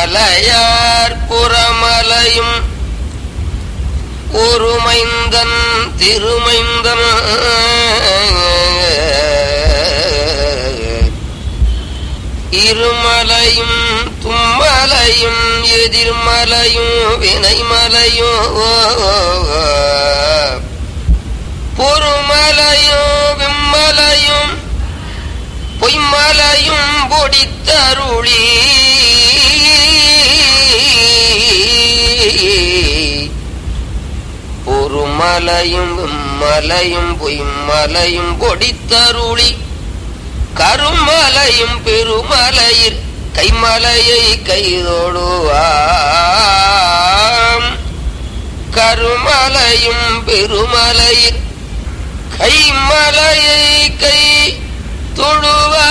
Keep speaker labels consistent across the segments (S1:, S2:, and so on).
S1: மலையார் புறமலையும் ஒருமைந்தன் திருமைந்தன் இருமலையும் தும்மலையும் எதிர்மலையும் வினைமலையும் பொறுமலையும் விம்மலையும் பொய்மலையும் பொடித்தருளி பொறுமலையும் விம்மலையும் பொய்மலையும் பொடித்தருளி கருமலையும் பெருமலையில் கைமலையை கைதொடுவாம் கருமலையும் பெருமலையில் கைமலையை கை தொழுவா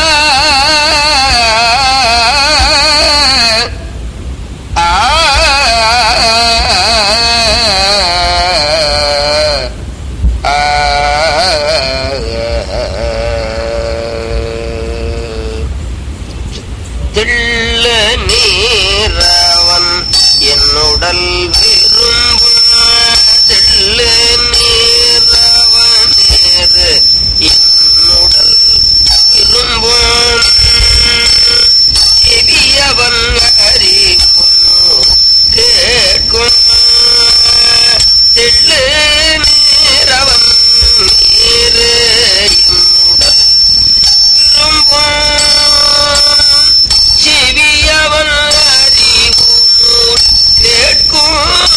S1: தெள்ள நீரவன் என்னுடல் விரும்பும் தெள்ள நீரவன் நேரு என்னுடல் விரும்பும் செவியவன் அறிவும் கேட்கும் தெள்ள நீரவன் நேரு என்னுடல் விரும்பும் செவியவன் அறிவும் கேட்கும்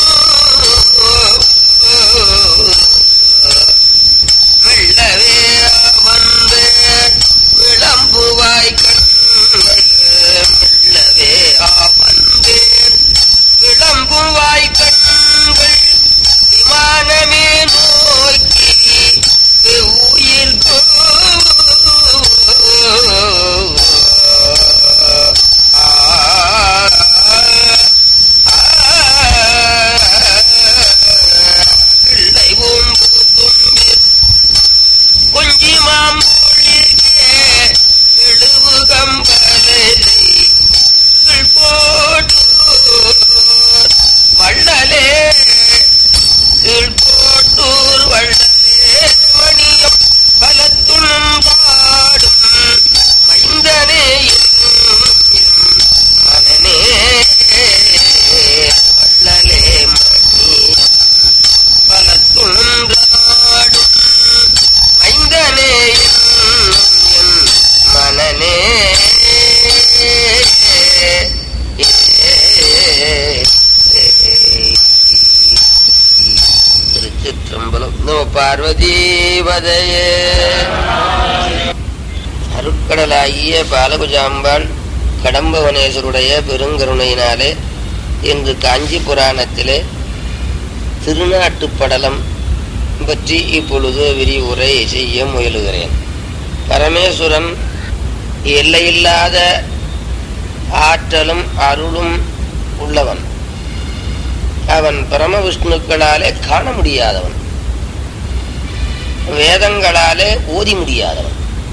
S1: வெள்ளவே வந்து விளம்புவாய் கண்கள் மெல்லவே வந்து விளம்புவாய் கண்கள் விமானமே நோக்கி உயிர் பிள்ளை ஓம்பு தும்பில் கொஞ்சி மாம்பொழிலே எழுவு கம்பலை போட்டு வள்ளலே கீழ்கோட்டூர் வள்ளலே மணியம் பலத்துணும் பாடும் மைந்தனே என் மனனே வள்ளலே மணியம் பலத்துணும் பாடும் மைந்தனே என் மனனே திருச்சிற்றம்பலம் நோ பார்வதீபதையே அருட்கடலாகிய பாலகுஜாம்பாள் கடம்பவனேஸ்வருடைய பெருங்கருணையினாலே இன்று காஞ்சி புராணத்திலே திருநாட்டுப்படலம் பற்றி இப்பொழுது விரிவுரை செய்ய முயலுகிறேன் பரமேஸ்வரன் எல்லையில்லாத ஆற்றலும் அருளும் உள்ளவன் அவன் பரம விஷ்ணுக்களாலே காண முடியாதவன் வேதங்களாலே ஓதி முடியாதவன்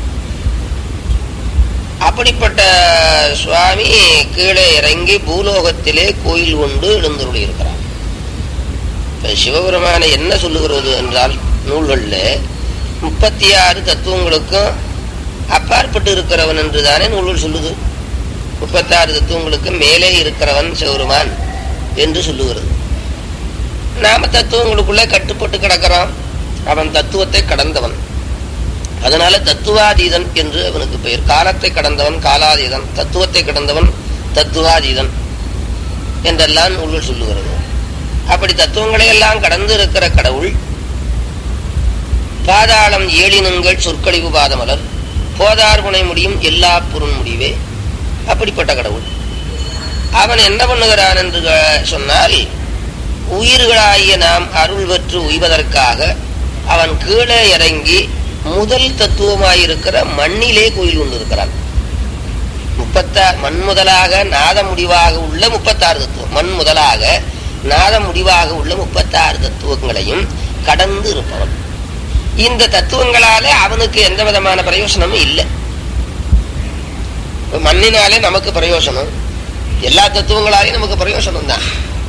S1: அப்படிப்பட்ட சுவாமி கீழே இறங்கி பூலோகத்திலே கோயில் கொண்டு எழுந்துள்ளிருக்கிறார் இப்ப சிவபெருமான என்ன சொல்லுகிறது என்றால் நூல்களில் முப்பத்தி ஆறு தத்துவங்களுக்கும் அப்பாற்பட்டு இருக்கிறவன் என்று தானே நூல்கள் சொல்லுது முப்பத்தாறு தத்துவங்களுக்கு மேலே இருக்கிறவன் சிவருமான் என்று சொல்லுகிறது நாம தத்துவங்களுக்குள்ளே கட்டுப்பட்டு கிடக்கிறான் அவன் தத்துவத்தை கடந்தவன் அதனால தத்துவாதீதன் என்று அவனுக்கு பெயர் காலத்தை கடந்தவன் காலாதீதன் தத்துவத்தை கடந்தவன் தத்துவாதீதன் என்றெல்லாம் நூல்கள் சொல்லுகிறது அப்படி தத்துவங்களை எல்லாம் கடந்து இருக்கிற கடவுள் பாதாளம் ஏழினங்கள் சொற்கழிவு பாதமலர் போதார் புனை முடியும் எல்லா பொருள் முடிவே அப்படிப்பட்ட கடவுள் அவன் என்ன பண்ணுகிறான் என்று க- சொன்னால் உயிர்களாகிய நாம் அருள் பெற்று உய்வதற்காக அவன் கீழே இறங்கி முதல் தத்துவமாயிருக்கிற மண்ணிலே கோயில் கொண்டிருக்கிறான் முப்பத்தாறு மண் முதலாக நாத முடிவாக உள்ள முப்பத்தாறு தத்துவம் மண் முதலாக நாத முடிவாக உள்ள முப்பத்தாறு தத்துவங்களையும் கடந்து இருப்பவன் இந்த தத்துவங்களாலே அவனுக்கு எந்த விதமான பிரயோசனமும் இல்லை இப்ப மண்ணினாலே நமக்கு பிரயோசனம் எல்லா தத்துவங்களாலையும் நமக்கு பிரயோசனம் தான்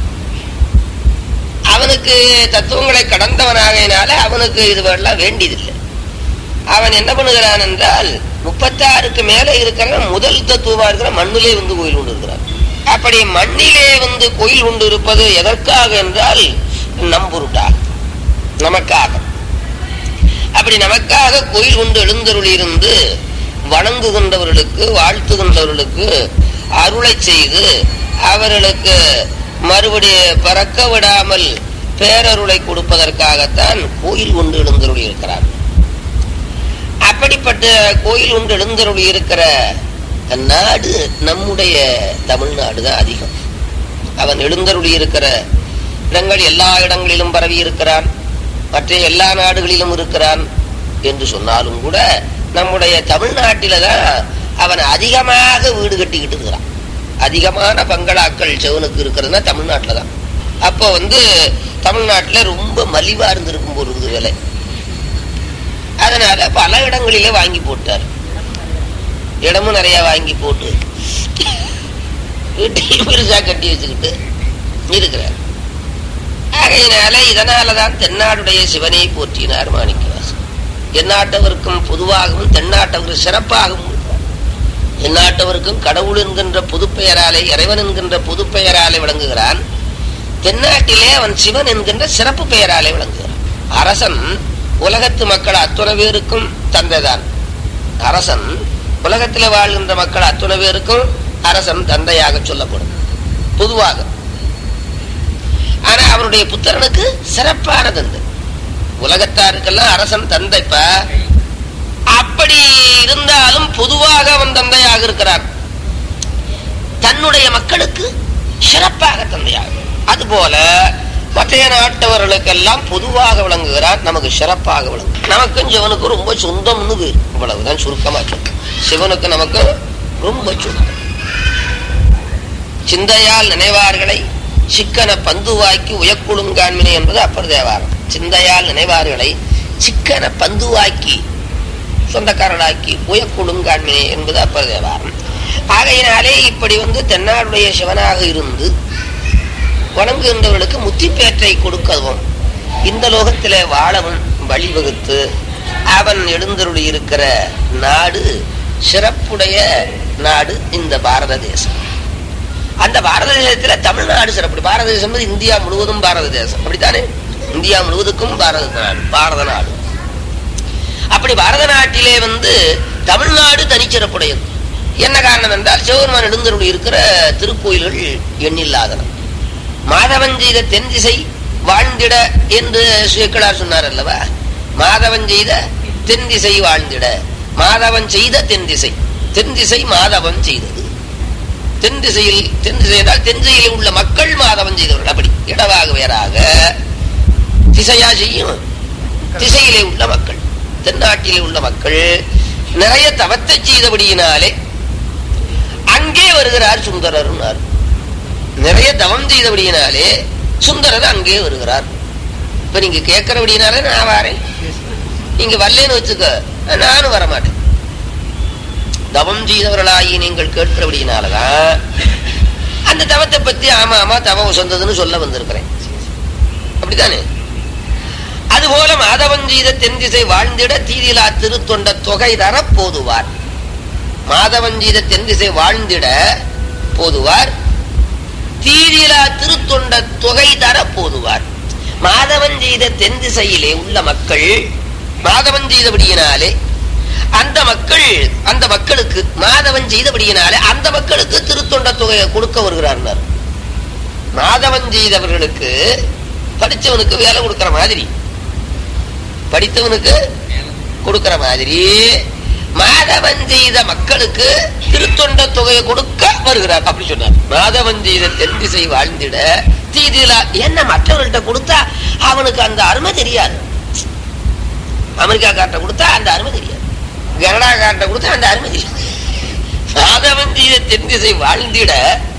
S1: அவனுக்கு தத்துவங்களை கடந்தவனாகையினால அவனுக்கு இதுவெல்லாம் வேண்டியதில்லை அவன் என்ன பண்ணுகிறான் என்றால் முப்பத்தாறுக்கு மேல இருக்கிற முதல் தத்துவமா இருக்கிற மண்ணிலே வந்து கோயில் கொண்டு இருக்கிறான் அப்படி மண்ணிலே வந்து கோயில் கொண்டு இருப்பது எதற்காக என்றால் நம்புருட்டா நமக்காக அப்படி நமக்காக கோயில் கொண்டு எழுந்தருளி இருந்து வணங்குகின்றவர்களுக்கு வாழ்த்துகின்றவர்களுக்கு அருளை செய்து அவர்களுக்கு மறுபடி பறக்க விடாமல் பேரருளை கொடுப்பதற்காகத்தான் கோயில் கொண்டு எழுந்தருளி இருக்கிறார் அப்படிப்பட்ட கோயில் ஒன்று எழுந்தருளி இருக்கிற நாடு நம்முடைய தமிழ்நாடு தான் அதிகம் அவன் எழுந்தருளி இருக்கிற இடங்கள் எல்லா இடங்களிலும் பரவி இருக்கிறான் மற்ற எல்லா நாடுகளிலும் இருக்கிறான் என்று சொன்னாலும் கூட நம்முடைய தமிழ்நாட்டில தான் அவன் அதிகமாக வீடு கட்டிக்கிட்டு இருக்கிறான் அதிகமான பங்களாக்கள் செவனுக்கு இருக்கிறதுனா தமிழ்நாட்டில் தான் அப்போ வந்து தமிழ்நாட்டில் ரொம்ப மலிவா இருந்திருக்கும் போது விலை அதனால பல இடங்களிலே வாங்கி போட்டார் இடமும் நிறைய வாங்கி போட்டு வீட்டையும் பெருசா கட்டி வச்சுக்கிட்டு இருக்கிறார் ஆகையினால இதனாலதான் தென்னாடுடைய சிவனை போற்றினார் மாணிக்கவாசன் எந்நாட்டவருக்கும் பொதுவாகவும் தென்னாட்டவருக்கு சிறப்பாகவும் இருக்கிறார் எந்நாட்டவருக்கும் கடவுள் என்கின்ற பொதுப்பெயராலே இறைவன் என்கின்ற பொதுப்பெயராலே விளங்குகிறான் தென்னாட்டிலே அவன் சிவன் என்கின்ற சிறப்பு பெயராலே விளங்குகிறான் அரசன் உலகத்து மக்கள் அத்துணை பேருக்கும் தந்தைதான் அரசன் உலகத்தில் வாழ்கின்ற மக்கள் அத்துணை பேருக்கும் அரசன் தந்தையாக சொல்லப்படும் பொதுவாக ஆனா அவருடைய புத்திரனுக்கு சிறப்பான தந்தை உலகத்தாருக்கெல்லாம் அரசன் தந்தைப்ப அப்படி இருந்தாலும் பொதுவாக அவன் தந்தையாக இருக்கிறான் தன்னுடைய மக்களுக்கு சிறப்பாக தந்தையாக அதுபோல மற்ற நாட்டவர்களுக்கெல்லாம் பொதுவாக விளங்குகிறார் நமக்கு சிறப்பாக விளங்கு நமக்கும் சிவனுக்கும் ரொம்ப சொந்தம்னு பேர் இவ்வளவுதான் சுருக்கமா சொல்லும் சிவனுக்கு நமக்கு ரொம்ப சொந்தம் சிந்தையால் நினைவார்களை சிக்கன பந்துவாக்கி உயக்குழுங்கான்மினை என்பது அப்பர் தேவாரம் சிந்தையால் நினைவார்களை சிக்கன பந்துவாக்கி சொந்தக்காரர்களாக்கி உயக்குழுங்கான்மினை என்பது அப்பர் தேவாரம் ஆகையினாலே இப்படி வந்து தென்னாடுடைய சிவனாக இருந்து வணங்குகின்றவர்களுக்கு முத்திப்பேற்றை கொடுக்கவும் இந்த லோகத்திலே வாழவும் வழிவகுத்து அவன் எழுந்தருளி இருக்கிற நாடு சிறப்புடைய நாடு இந்த பாரத தேசம் அந்த பாரத தேசத்துல தமிழ்நாடு சிறப்பு பாரத தேசம் என்பது இந்தியா முழுவதும் பாரத தேசம் அப்படித்தானே இந்தியா முழுவதுக்கும் பாரத நாடு பாரத நாடு அப்படி பாரத நாட்டிலே வந்து தமிழ்நாடு தனிச்சிறப்புடையது என்ன காரணம் என்றால் சிவபெருமான் எழுந்தருளி இருக்கிற திருக்கோயில்கள் எண்ணில்லாதன மாதவன் செய்த தென் திசை வாழ்ந்திட என்று சேக்கலார் சொன்னார் அல்லவா மாதவன் செய்த தென் திசை வாழ்ந்திட மாதவன் செய்த தென் திசை தென் திசை மாதவன் செய்தது தென் திசையில் தென் திசை என்றால் தென் திசையில் உள்ள மக்கள் மாதவன் செய்தவர்கள் அப்படி இடவாக வேறாக திசையா செய்யும் திசையிலே உள்ள மக்கள் தென்னாட்டிலே உள்ள மக்கள் நிறைய தவத்தை செய்தபடியினாலே அங்கே வருகிறார் சுந்தரர்னார் நிறைய தவம் செய்தபடியினாலே சுந்தரர் அங்கே வருகிறார் இப்ப நீங்க கேட்கிறபடினாலே நான் வரேன் நீங்க வரலன்னு வச்சுக்க நானும் வரமாட்டேன் தவம் செய்தவர்களாகி நீங்கள் கேட்கிறபடினாலதான் அந்த தவத்தை பத்தி ஆமா ஆமா தவம் சொந்ததுன்னு சொல்ல வந்திருக்கிறேன் அப்படித்தானே அதுபோல மாதவன் செய்த தென் திசை வாழ்ந்திட தீதிலா திருத்தொண்ட தொகை தர போதுவார் மாதவன் செய்த தென் திசை வாழ்ந்திட போதுவார் தீதிலா திருத்தொண்ட தொகை தர போதுவார் மாதவன் செய்த தென் திசையிலே உள்ள மக்கள் மாதவன் செய்தபடியினாலே அந்த மக்கள் அந்த மக்களுக்கு மாதவன் செய்தபடியினாலே அந்த மக்களுக்கு திருத்தொண்ட தொகையை கொடுக்க வருகிறார் மாதவன் செய்தவர்களுக்கு படிச்சவனுக்கு வேலை கொடுக்கிற மாதிரி படித்தவனுக்கு கொடுக்கிற மாதிரி மாதவன் செய்த மக்களுக்கு திருத்தொண்ட தொகையை கொடுக்க வருகிறார் அப்படி சொன்னார் மாதவன் செய்த தென் திசை வாழ்ந்திட தீதிலா என்ன மற்றவர்கள்ட்ட கொடுத்தா அவனுக்கு அந்த அருமை தெரியாது அமெரிக்கா காட்ட கொடுத்தா அந்த அருமை தெரியாது கனடா காட்ட கொடுத்தா அந்த அருமை தெரியாது மாதவன் செய்த தென் திசை வாழ்ந்திட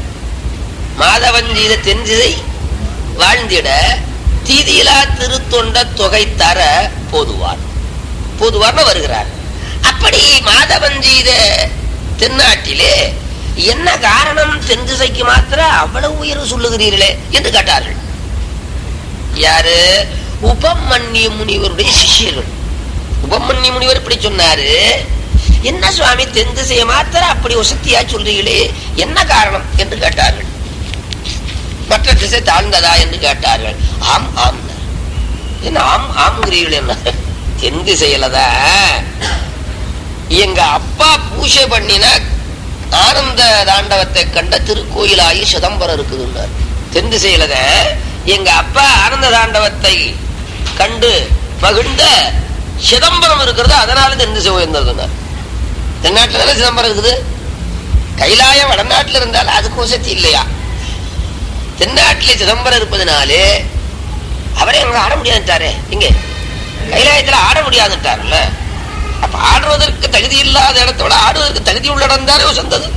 S1: மாதவன் செய்த தென் திசை வாழ்ந்திட தீதியிலா திருத்தொண்ட தொகை தர போதுவார் போதுவார்னு வருகிறார் அப்படி மாதவன் செய்த தென்னாட்டிலே என்ன காரணம் தென் திசைக்கு மாத்திர அவ்வளவு உயர்வு சொல்லுகிறீர்களே என்று கேட்டார்கள் யாரு உபமன்ய முனிவருடைய சிஷ்யர்கள் உபமன்ய முனிவர் இப்படி சொன்னாரு என்ன சுவாமி தென் திசையை மாத்திர அப்படி உசத்தியா சொல்றீங்களே என்ன காரணம் என்று கேட்டார்கள் மற்ற திசை தாழ்ந்ததா என்று கேட்டார்கள் ஆம் ஆம் என்ன ஆம் ஆம்ங்கிறீர்கள் என்ன தென் திசையிலதான் எங்க அப்பா பூஜை பண்ணின ஆனந்த தாண்டவத்தை கண்ட திருக்கோயிலாகி சிதம்பரம் இருக்குதுன்னார் தென் திசையிலதான் எங்க அப்பா ஆனந்த தாண்டவத்தை கண்டு மகிழ்ந்த சிதம்பரம் இருக்கிறது அதனால தென் திசை உயர்ந்ததுன்னார் தென்னாட்டுல தானே சிதம்பரம் இருக்குது கைலாயம் வடநாட்டுல இருந்தாலும் அதுக்கு வசதி இல்லையா தென்னாட்டிலே சிதம்பரம் இருப்பதனாலே அவரே அங்க ஆட முடியாதுட்டாரே இங்க கைலாயத்துல ஆட முடியாதுட்டார்ல அப்ப ஆடுவதற்கு தகுதி இல்லாத இடத்தோட ஆடுவதற்கு தகுதி உள்ள இடம் தானே உசந்தது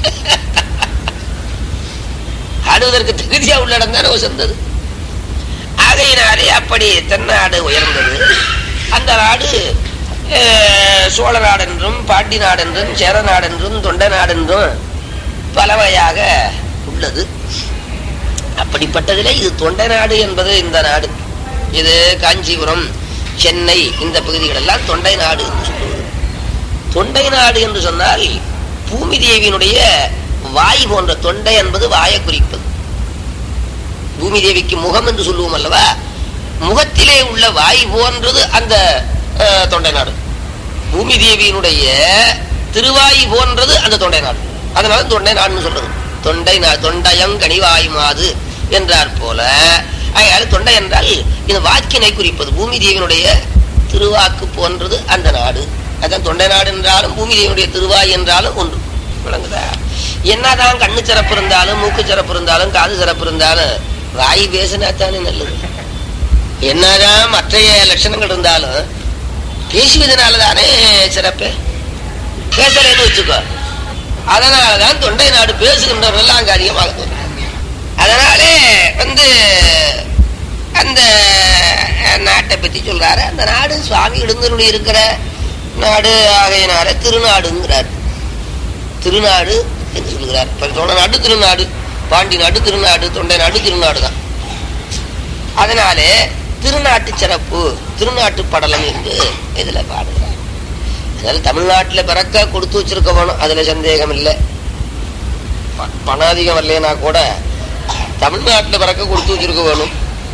S1: ஆடுவதற்கு தகுதியா உள்ள இடம் தானே உசந்தது ஆகையினாலே அப்படி தென்னாடு உயர்ந்தது அந்த நாடு அஹ், சோழ நாடென்றும் பாண்டி நாடென்றும் சேர நாடென்றும் தொண்டை நாடென்றும் பலவையாக உள்ளது அப்படிப்பட்டதிலே இது தொண்டை நாடு என்பது இந்த நாடு இது காஞ்சிபுரம் சென்னை இந்த பகுதிகள் எல்லாம் தொண்டை நாடு என்று சொல்லுவது தொண்டை நாடு என்று சொன்னால் பூமி தேவியினுடைய வாய் போன்ற தொண்டை என்பது வாயை குறிப்பது பூமி தேவிக்கு முகம் என்று சொல்லுவோம் அல்லவா முகத்திலே உள்ள வாய் போன்றது அந்த அஹ், தொண்டை நாடு பூமி தேவியினுடைய திருவாய் போன்றது அந்த தொண்டை நாடு அதனால தொண்டை நாடுன்னு சொல்றது தொண்டை நா- தொண்டயம் கனிவாய் மாது என்றார் போல ஆகையால தொண்டை என்றால் இது வாக்கினை குறிப்பது பூமி தேவியினுடைய திருவாக்கு போன்றது அந்த நாடு அதான் தொண்டை நாடு என்றாலும் பூமி தேவியினுடைய திருவாய் என்றாலும் ஒன்று விளங்குதா என்னதான் கண்ணு சிறப்பு இருந்தாலும் மூக்கு சிறப்பு இருந்தாலும் காது சிறப்பு இருந்தாலும் வாய் பேசினா தானே நல்லது என்னதான் மற்றைய லட்சணங்கள் இருந்தாலும் பேசுவதனால தானே சிறப்பு பேசலைன்னு வச்சுக்கோ அதனாலதான் தொண்டை நாடு பேசுகின்றவர்கள் அங்க அதிகமாக தோன்றும். அதனாலே வந்து அந்த அஹ், நாட்டை பத்தி சொல்றாரு அந்த நாடு சுவாமி எழுந்தருளி இருக்கிற நாடு ஆகையினால திருநாடுங்கிறார் திருநாடு என்று சொல்கிறார் இப்ப சோழ நாடு திருநாடு பாண்டி நாடு திருநாடு தொண்டை நாடு திருநாடு தான் அதனாலே திருநாட்டு சிறப்பு திருநாட்டு படலம் என்று இதுல பாடுகிறார் அதனால தமிழ்நாட்டுல பிறக்க கொடுத்து வச்சிருக்க வேணும் அதுல சந்தேகம் இல்லை ப- பணம் அதிகம் வரலைன்னா கூட தமிழ்நாட்டுல பிறக்க கொடுத்து வச்சிருக்க வேணும்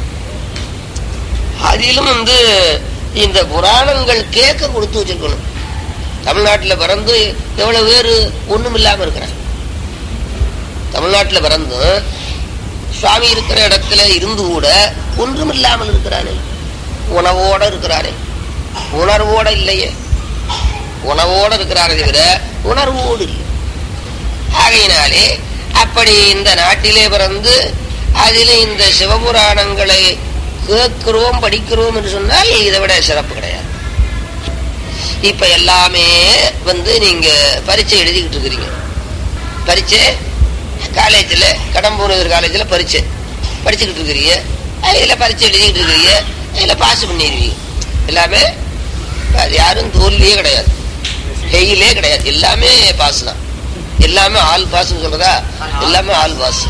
S1: அதிலும் வந்து இந்த புராணங்கள் கேட்க கொடுத்து வச்சிருக்கணும் தமிழ்நாட்டுல பிறந்து எவ்வளவு பேர் ஒண்ணும் இல்லாம இருக்கிறாங்க தமிழ்நாட்டுல பிறந்தும் சுவாமி இருக்கிற இடத்துல இருந்து கூட ஒன்றும் இல்லாமல் இருக்கிறானே உணவோட இருக்கிறானே உணர்வோட இல்லையே உணவோட இருக்கிறாரே தவிர உணர்வோடு இல்லை ஆகையினாலே அப்படி இந்த நாட்டிலே பிறந்து அதிலே இந்த சிவபுராணங்களை கேட்கிறோம் படிக்கிறோம் என்று சொன்னால் இதை விட சிறப்பு கிடையாது இப்ப எல்லாமே வந்து நீங்க பரீட்சை எழுதிக்கிட்டு இருக்கிறீங்க பரீட்சை காலேஜில் கடம்பூர் காலேஜில் பரீட்சை படிச்சுக்கிட்டு இருக்கிறீங்க அதில் பரீட்சை எழுதிக்கிட்டு இருக்கிறீங்க அதில் பாஸ் பண்ணிடுவீங்க எல்லாமே அது யாரும் தோல்வியே கிடையாது ஃபெயிலே கிடையாது எல்லாமே பாஸ் தான் எல்லாமே ஆல் பாஸ்ன்னு சொல்றதா எல்லாமே ஆல் பாஸ்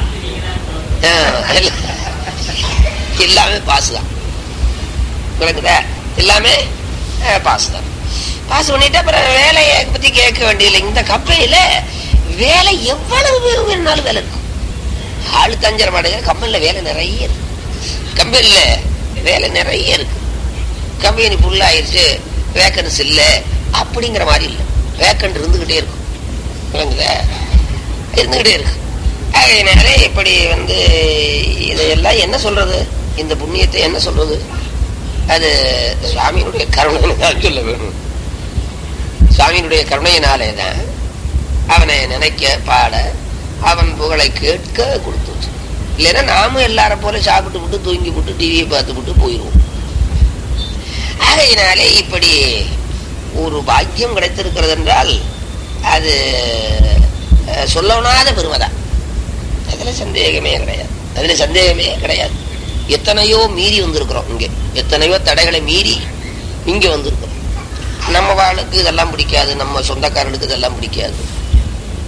S1: எல்லாமே பாஸ் தான் விளக்குதா எல்லாமே பாஸ் தான் பாஸ் பண்ணிட்டு அப்புறம் வேலையை பத்தி கேட்க வேண்டியதில்லை இந்த கம்பெனியில வேலை எவ்வளவு பேர் வேணும்னாலும் வேலை இருக்கும் ஆளு தஞ்சரம் அடைஞ்ச கம்பெனில வேலை நிறைய இருக்கு கம்பெனில வேலை நிறைய இருக்கு கம்பெனி ஃபுல் ஆயிருச்சு வேக்கன்ஸ் இல்லை அப்படிங்கிற மாதிரி இல்லை வேக்கன்ட் இருந்துகிட்டே இருக்கும் விளங்குதா இருந்துகிட்டே இருக்கு அதனால இப்படி வந்து இதையெல்லாம் என்ன சொல்றது இந்த புண்ணியத்தை என்ன சொல்றது அது சுவாமியினுடைய கருணை தான் சொல்ல வேணும் சுவாமியினுடைய கருணையினாலே தான் அவனை நினைக்க பாட அவன் புகழை கேட்க கொடுத்து வச்சு. இல்லைன்னா நாமும் எல்லாரும் போல சாப்பிட்டு விட்டு தூங்கி விட்டு டிவியை பார்த்து விட்டு போயிடுவோம் ஆகையினாலே இப்படி ஒரு பாக்கியம் கிடைத்திருக்கிறது என்றால் அது அஹ், சொல்லவனாத பெருமைதான் அதுல சந்தேகமே கிடையாது அதுல சந்தேகமே கிடையாது எத்தனையோ மீறி வந்திருக்கிறோம் இங்க எத்தனையோ தடைகளை மீறி இங்க வந்திருக்கிறோம் நம்ம வாளுக்கு இதெல்லாம் பிடிக்காது நம்ம சொந்தக்காரனுக்கு இதெல்லாம் பிடிக்காது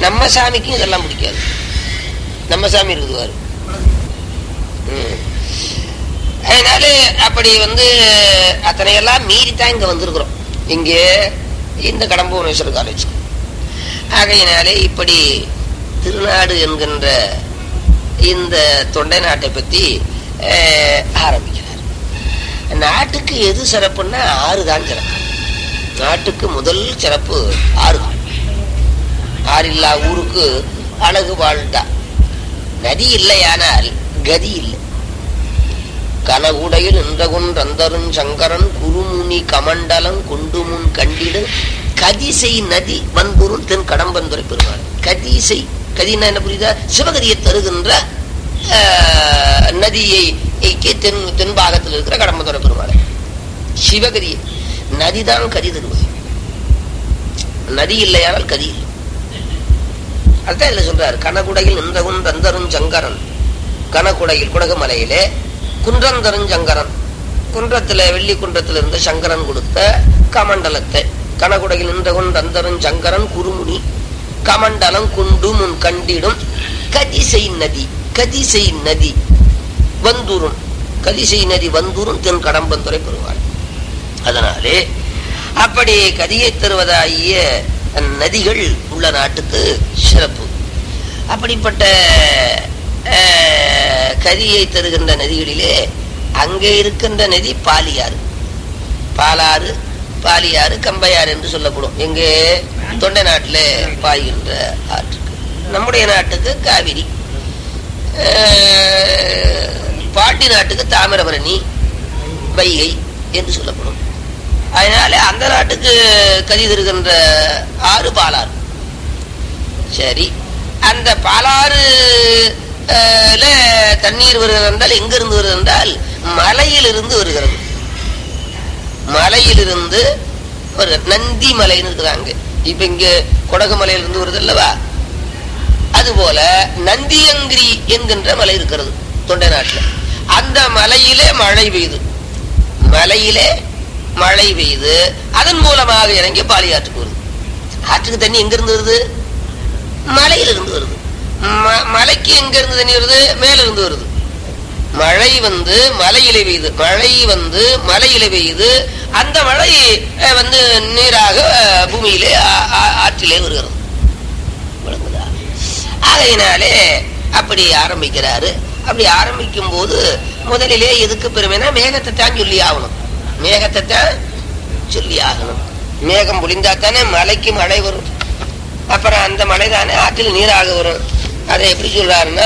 S1: நம்ம சாமிக்கும் இதெல்லாம் பிடிக்காது நம்ம சாமி இருக்குது பாரு ம். அதனால அப்படி வந்து அத்தனையெல்லாம் மீறித்தான் இங்க வந்திருக்கிறோம் இங்கே இந்த கடம்புவனேஸ்வரர் காலேஜ் ஆகையினாலே இப்படி திருநாடு என்கின்ற இந்த தொண்டை நாட்டை பத்தி அஹ், ஆரம்பிக்கிறார் நாட்டுக்கு எது சிறப்புன்னா ஆறு தான் சிறப்பு நாட்டுக்கு முதல் சிறப்பு ஆறு தான் ஆறில்லா ஊருக்கு அழகு வாழ்ந்தா நதி இல்லையானால் கதி இல்லை கனகுடையில் நின்றகுன் ரந்தருண் சங்கரன் குருமுனி கமண்டலம் குண்டுமுன் கண்டிடு கதிசை நதி வன்பொருள் தென் கடம்பந்துரை பெருமாள் கதிசை கதினா என்ன புரியுதா சிவகதியை தருகின்ற ஆஹ், நதியை க்கு தென் தென்பாகத்தில் இருக்கிற கடம்பந்துரை பெருமாள் சிவகதியை நதிதான் கதி தருவது நதி இல்லையானால் கதி இல்லை அதுதான் இதுல சொல்றாரு கனகுடையில் நின்றகுன் ரந்தருண் சங்கரன் கனகுடையில் குடகுமலையிலே குன்றந்தருஞ் சங்கரன் குன்றத்துல வெள்ளி குன்றத்துல இருந்த சங்கரன் கொடுத்த கமண்டலத்தை கனகுடையில் நின்றகுன் ரந்தருஞ் சங்கரன் குருமுனி கமண்டலம் குண்டு முன் கண்டிடும் கதிசை நதி கதிசை நதி வந்துரும் கதிசை நதி வந்துரும் தென் கடம்பந்துரை பெறுவாள் அதனாலே அப்படி கதியை தருவதாகிய நதிகள் உள்ள நாட்டுக்கு சிறப்பு அப்படிப்பட்ட அஹ், கதியை தருகின்ற நதிகளிலே அங்கே இருக்கின்ற நதி பாலியாறு பாலாறு பாலியாறு கம்பையாறு என்று சொல்லப்படும் எங்கே தொண்டை நாட்டிலே பாய்கின்ற ஆற்றுக்கு நம்முடைய நாட்டுக்கு காவிரி அஹ், பாட்டி நாட்டுக்கு தாமிரபரணி வைகை என்று சொல்லப்படும் அதனால அந்த நாட்டுக்கு கதி தருகின்ற ஆறு பாலாறு சரி அந்த பாலாறு அஹ், ல தண்ணீர் வருகிறது என்றால் எங்கிருந்து வருகிறது என்றால் மலையிலிருந்து வருகிறது மலையிலிருந்து வருகிறது நந்தி மலைன்னு இருக்குதாங்க இப்ப இங்க கொடகு மலையிலிருந்து வருது அல்லவா அதுபோல நந்தியங்கிரி என்கின்ற மலை இருக்கிறது தொண்டை நாட்டில் அந்த மலையிலே மழை பெய்யுது மலையிலே மழை பெய்து அதன் மூலமாக இறங்கி பாலியாற்றுக்கு வருது ஆற்றுக்கு தண்ணி எங்க இருந்து வருது மலையிலிருந்து வருது ம- மலைக்கு எங்க இருந்து தண்ணி வருது மேல இருந்து வருது மழை வந்து மலையில பெய்யுது மழை வந்து மலையில பெய்யுது அந்த மழை அஹ், வந்து நீராக அஹ், பூமியிலே ஆ- ஆ- ஆற்றிலே வருகிறது விளங்குதா ஆகையினாலே அப்படி ஆரம்பிக்கிறாரு அப்படி ஆரம்பிக்கும் போது முதலிலே எதுக்கு பெருமைனா மேகத்தை தான் சொல்லி ஆகணும் மேகத்தை தான் சொல்லி ஆகணும் மேகம் பொழிந்தா தானே மலைக்கு மழை வரும் அப்புறம் அந்த மழை தானே ஆற்றில் நீராக வரும் அதை எப்படி சொல்றாருன்னா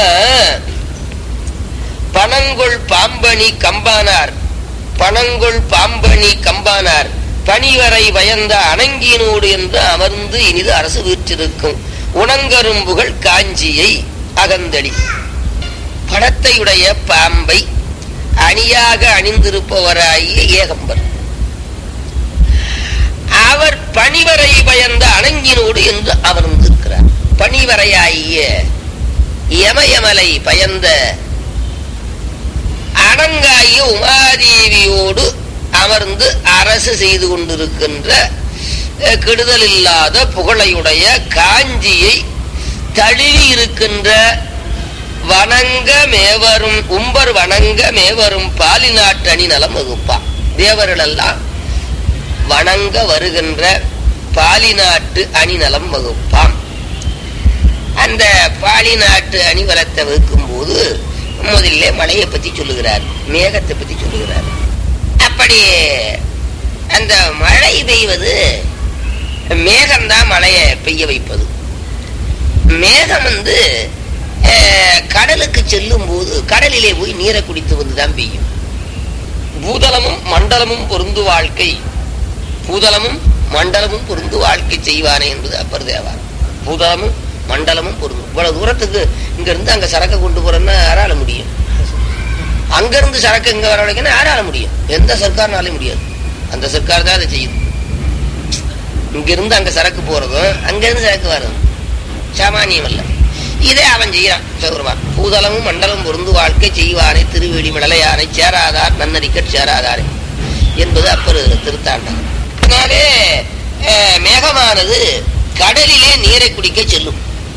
S1: பனங்கொள் பாம்பணி கம்பானார் பனங்கொள் பாம்பணி கம்பானார் பனிவரை பயந்த அணங்கினோடு என்று அமர்ந்து இனிது அரசு வீற்றிருக்கும் உணங்கரும்புகள் காஞ்சியை அகந்தளி படத்தையுடைய பாம்பை அணியாக அணிந்திருப்பவராகிய ஏகம்பர் அவர் பனிவரை பயந்த அணங்கினோடு என்று அமர்ந்திருக்கிறார் பனிவரையாகிய யமயமலை பயந்த அணங்காய உமாதேவியோடு அமர்ந்து அரசு செய்து கொண்டிருக்கின்ற அஹ், கெடுதல் இல்லாத புகழையுடைய காஞ்சியை தழுவி இருக்கின்ற வணங்க மேவரும் உம்பர் வணங்க மேவரும் பாலிநாட்டணி நலம் வகுப்பா தேவர்களெல்லாம் வணங்க வருகின்ற பாலிநாட்டு அணிநலம் வகுப்பாம் அந்த பாலிநாட்டு அணிவலத்தை வகுக்கும் போது முதல்ல மழையை பத்தி சொல்லுகிறார் மேகத்தை பத்தி சொல்லுகிறார் அப்படி அந்த மழை பெய்வது மேகம்தான் மழையை பெய்ய வைப்பது மேகம் வந்து அஹ், கடலுக்கு செல்லும் போது கடலிலே போய் நீரை குடித்து வந்து தான் பெய்யும் பூதலமும் மண்டலமும் பொருந்து வாழ்க்கை பூதலமும் மண்டலமும் பொருந்து வாழ்க்கை செய்வானே என்பது அப்பர் தேவாரம் பூதலமும் மண்டலமும் பொருந்தும் இவ்வளவு தூரத்துக்கு இங்க இருந்து அங்க சரக்கு கொண்டு போறேன்னா யாரால முடியும் அங்க இருந்து சரக்கு இங்க வரவழைக்கணும் யாரால முடியும் எந்த சர்க்கார்னாலும் முடியாது அந்த சர்க்கார் தான் அதை செய்யுது இங்க இருந்து அங்க சரக்கு போறதும் அங்க இருந்து சரக்கு வர்றதும் சாமானியம் அல்ல இதே அவன் செய்யறான் சௌரவான் பூதலமும் மண்டலம் பொருந்து வாழ்க்கை செய்வானை திருவேடி மடலையானை சேராதார் நன்னடிக்கட் சேராதாரே என்பது அப்பர் திருத்தாண்டகம் அதனாலே அஹ், மேகமானது கடலிலே நீரை குடிக்க செல்லும்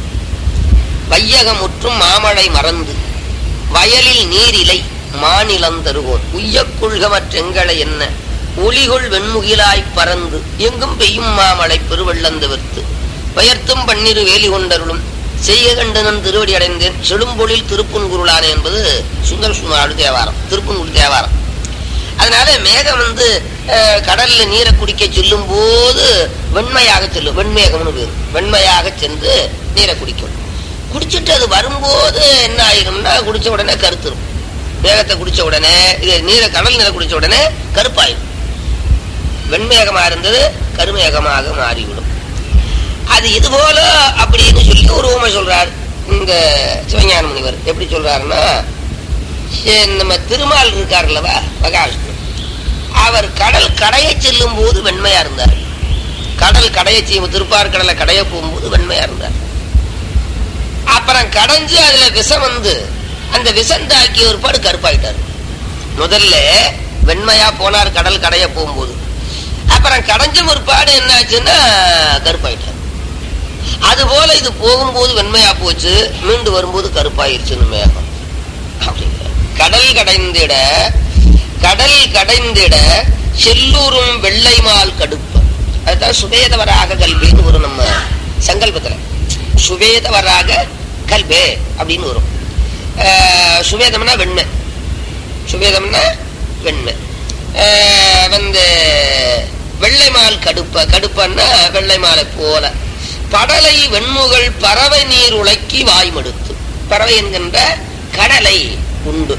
S1: வையகமுற்றும் மாமழை மறந்து வயலில் நீரிலை மாநிலம் தருவோன் உய்யக்குள்கமற்றெங்களை என்ன ஒளிகொள் வெண்முகிலாய்ப் பறந்து எங்கும் பெய்யும் மாமழை பெருவெள்ளந்து விற்று பெயர்த்தும் பன்னிரு வேலி கொண்டருளும் செய்ய கண்டனன் திருவடி அடைந்தேன் செழும்பொழில் திருப்புன்குருளானே என்பது சுந்தர சுமாரு தேவாரம் திருப்புன்குரு தேவாரம் அதனால மேகம் வந்து அஹ், கடல்ல நீரை குடிக்க செல்லும் போது வெண்மையாக செல்லும் வெண்மேகம்னு பேர் வெண்மையாக சென்று நீரை குடிக்கும் குடிச்சிட்டு அது வரும்போது என்ன ஆயிரும்னா குடிச்ச உடனே கருத்துரும் மேகத்தை குடிச்ச உடனே இது நீரை கடல் நீரை குடிச்ச உடனே கருப்பாயிடும் வெண்மேகமா இருந்தது கருமேகமாக மாறிவிடும் அது இது போல அப்படின்னு சொல்லி ஒரு ஊமை சொல்றார் இந்த சிவஞான முனிவர் எப்படி சொல்றாருன்னா சே- நம்ம திருமால் இருக்காருல்லவா மகாவிஷ்ணு அவர் கடல் கடைய செல்லும் போது வெண்மையா இருந்தார் கடல் கடைய செய்யும் திருப்பார் கடலை கடைய போகும்போது வெண்மையா இருந்தார் அப்புறம் கடைஞ்சு அதுல விஷம் வந்து அந்த விஷம் தாக்கி ஒரு பாடு கருப்பாயிட்டார் முதல்ல வெண்மையா போனார் கடல் கடைய போகும்போது அப்புறம் கடைஞ்ச ஒரு பாடு என்னாச்சுன்னா கருப்பாயிட்டார் அது போல இது போகும்போது வெண்மையா போச்சு மீண்டு வரும்போது கருப்பாயிருச்சுன்னு மேகம் அப்படிங்கிறார். கடல் கடைந்திட கடல் கடைந்திட செல்லூரும் வெள்ளைமால் கடுப்பு அதுதான் சுவேதவராக கல்வின்னு வரும் நம்ம சங்கல்பத்துல சுவேதவராக கல்வே அப்படின்னு வரும் ஆஹ் சுவேதம்னா வெண்மை சுவேதம்னா வெண்மை ஆஹ் வந்து வெள்ளைமால் கடுப்ப கடுப்பன்னா வெள்ளைமாலை போல படலை வெண்முகள் பறவை நீர் உலக்கி வாய்மடுத்து பறவை என்கின்ற கடலை உண்டு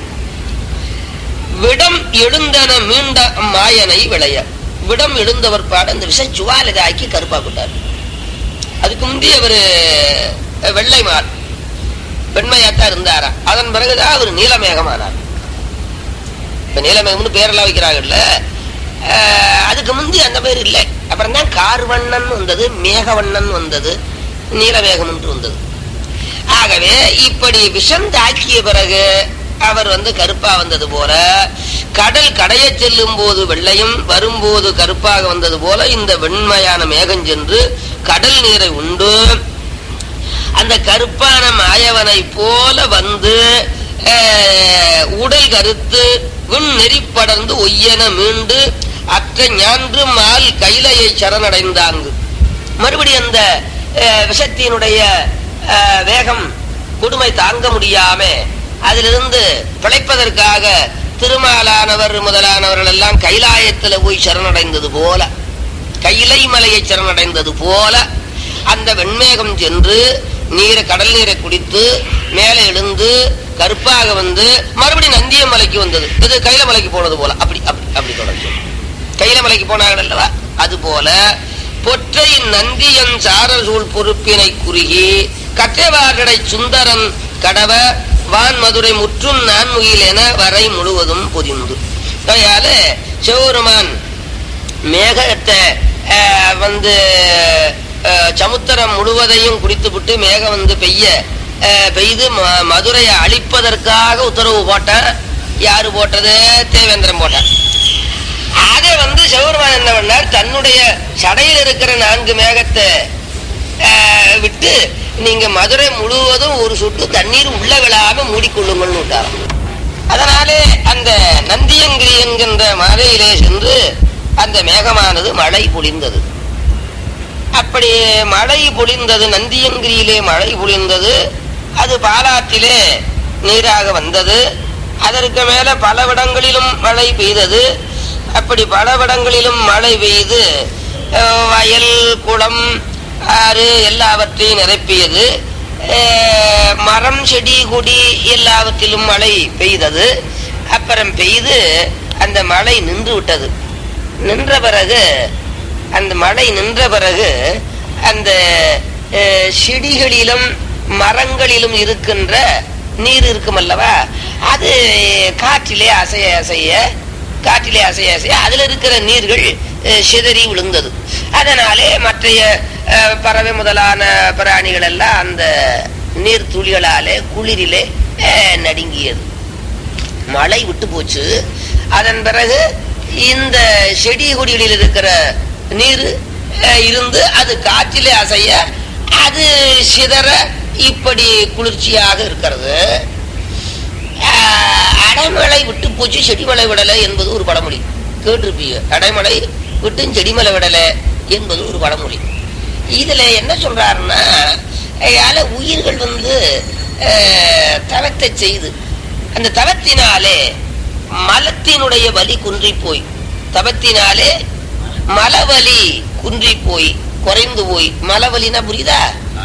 S1: விடம் எழுந்தன மீண்ட மாயனை விளைய விடம் எழுந்தவர் பாட அந்த விஷ சுவாலிதாக்கி கருப்பா போட்டார் அதுக்கு முந்தைய அவரு வெள்ளை மால் வெண்மையாத்தான் இருந்தாரா அதன் பிறகுதான் அவர் நீலமேகமானார் இப்ப நீலமேகம்னு பேரெல்லாம் வைக்கிறாங்கல்ல அஹ், அதுக்கு முந்தி அந்த பேர் இல்லை அப்புறம் தான் கார்வண்ணன் வந்தது மேகவண்ணன் வந்தது நீலமேகம் என்று வந்தது ஆகவே இப்படி விஷம் தாக்கிய பிறகு அவர் வந்து கருப்பா வந்தது போல கடல் கடைய செல்லும் போது வெள்ளையும் வரும்போது கருப்பாக வந்தது போல இந்த வெண்மையான மேகம் சென்று கடல் நீரை உண்டு அந்த கருப்பான மாயவனை போல வந்து அஹ், உடல் கருத்து விண் நெறி படர்ந்து ஒய்யென மீண்டு அற்ற ஞான்று மால் கைலையை சரணடைந்தாங்கு மறுபடி அந்த அஹ், விஷத்தினுடைய அஹ், வேகம் கொடுமை தாங்க முடியாம அதிலிருந்து பிழைப்பதற்காக திருமாலானவர் முதலானவர்கள் எல்லாம் கைலாயத்துல போய் சரணடைந்தது போல கைலை மலையை சரணடைந்தது போல அந்த வெண்மேகம் சென்று நீரை கடல் நீரை குடித்து மேலே எழுந்து கருப்பாக வந்து மறுபடியும் நந்திய மலைக்கு வந்தது இது கைல மலைக்கு போனது போல அப்படி அப்படி அப்படி தொடர்ச்சி கைல மலைக்கு போனார்கள் அல்லவா அது போல பொற்றை நந்தியன் சாரசூழ் பொறுப்பினை குறுகி கற்றைவாரடை சுந்தரன் கடவ வான் மதுரை முற்றும் நான்முகில் என வரை முழுவதும் பொதிந்து அதனால சிவபெருமான் மேகத்தை அஹ், வந்து அஹ், சமுத்திரம் முழுவதையும் குடித்துவிட்டு மேகம் வந்து பெய்ய அஹ், பெய்து ம- மதுரையை அழிப்பதற்காக உத்தரவு போட்டான் யாரு போட்டது தேவேந்திரன் போட்டான் அதை வந்து சிவபெருமான் என்ன பண்ணார் தன்னுடைய சடையில் இருக்கிற நான்கு மேகத்தை அஹ், விட்டு நீங்க மதுரை முழுவதும் ஒரு சொட்டு தண்ணீர் உள்ள விழாம மூடிக்கொள்ளுங்கள்னு விட்டாராம் அதனாலே அந்த நந்தியங்கிரி என்கின்ற மலையிலே சென்று அந்த மேகமானது மழை பொழிந்தது அப்படி மழை பொழிந்தது நந்தியங்கிரியிலே மழை பொழிந்தது அது பாலாற்றிலே நீராக வந்தது அதற்கு மேல பல இடங்களிலும் மழை பெய்தது அப்படி பல இடங்களிலும் மழை பெய்து அஹ், வயல் குளம் ஆறு எல்லாவற்றையும் நிரப்பியது அஹ், மரம் செடி கொடி எல்லாவற்றிலும் மழை பெய்தது அப்புறம் பெய்து அந்த மழை நின்று விட்டது நின்ற பிறகு அந்த மழை நின்ற பிறகு அந்த அஹ், செடிகளிலும் மரங்களிலும் இருக்கின்ற நீர் இருக்கும் அல்லவா அது காற்றிலே அசைய அசைய காற்றிலே அசைய அசைய அதுல இருக்கிற நீர்கள் அஹ், சிதறி விழுந்தது அதனாலே மற்றைய அஹ், பறவை முதலான பிராணிகள் எல்லாம் அந்த நீர் துளிகளாலே குளிரிலே அஹ், நடுங்கியது மழை விட்டு போச்சு அதன் பிறகு இந்த செடி கொடிகளில் இருக்கிற நீர் அஹ், இருந்து அது காற்றிலே அசைய அது சிதற இப்படி குளிர்ச்சியாக இருக்கிறது ஆஹ், அடைமழை விட்டு போச்சு செடிமலை விடலை என்பது ஒரு பழமொழி கேட்டிருப்பீங்க அடைமழை விட்டு செடிமலை விடலை என்பது ஒரு பழமொழி இதுல என்ன சொல்றாருன்னா அதால உயிர்கள் வந்து ஆஹ், தவத்தை செய்து அந்த தவத்தினாலே மலத்தினுடைய வலி குன்றி போய் தவத்தினாலே மலவலி குன்றி போய் குறைந்து போய் மலவலினா புரியுதா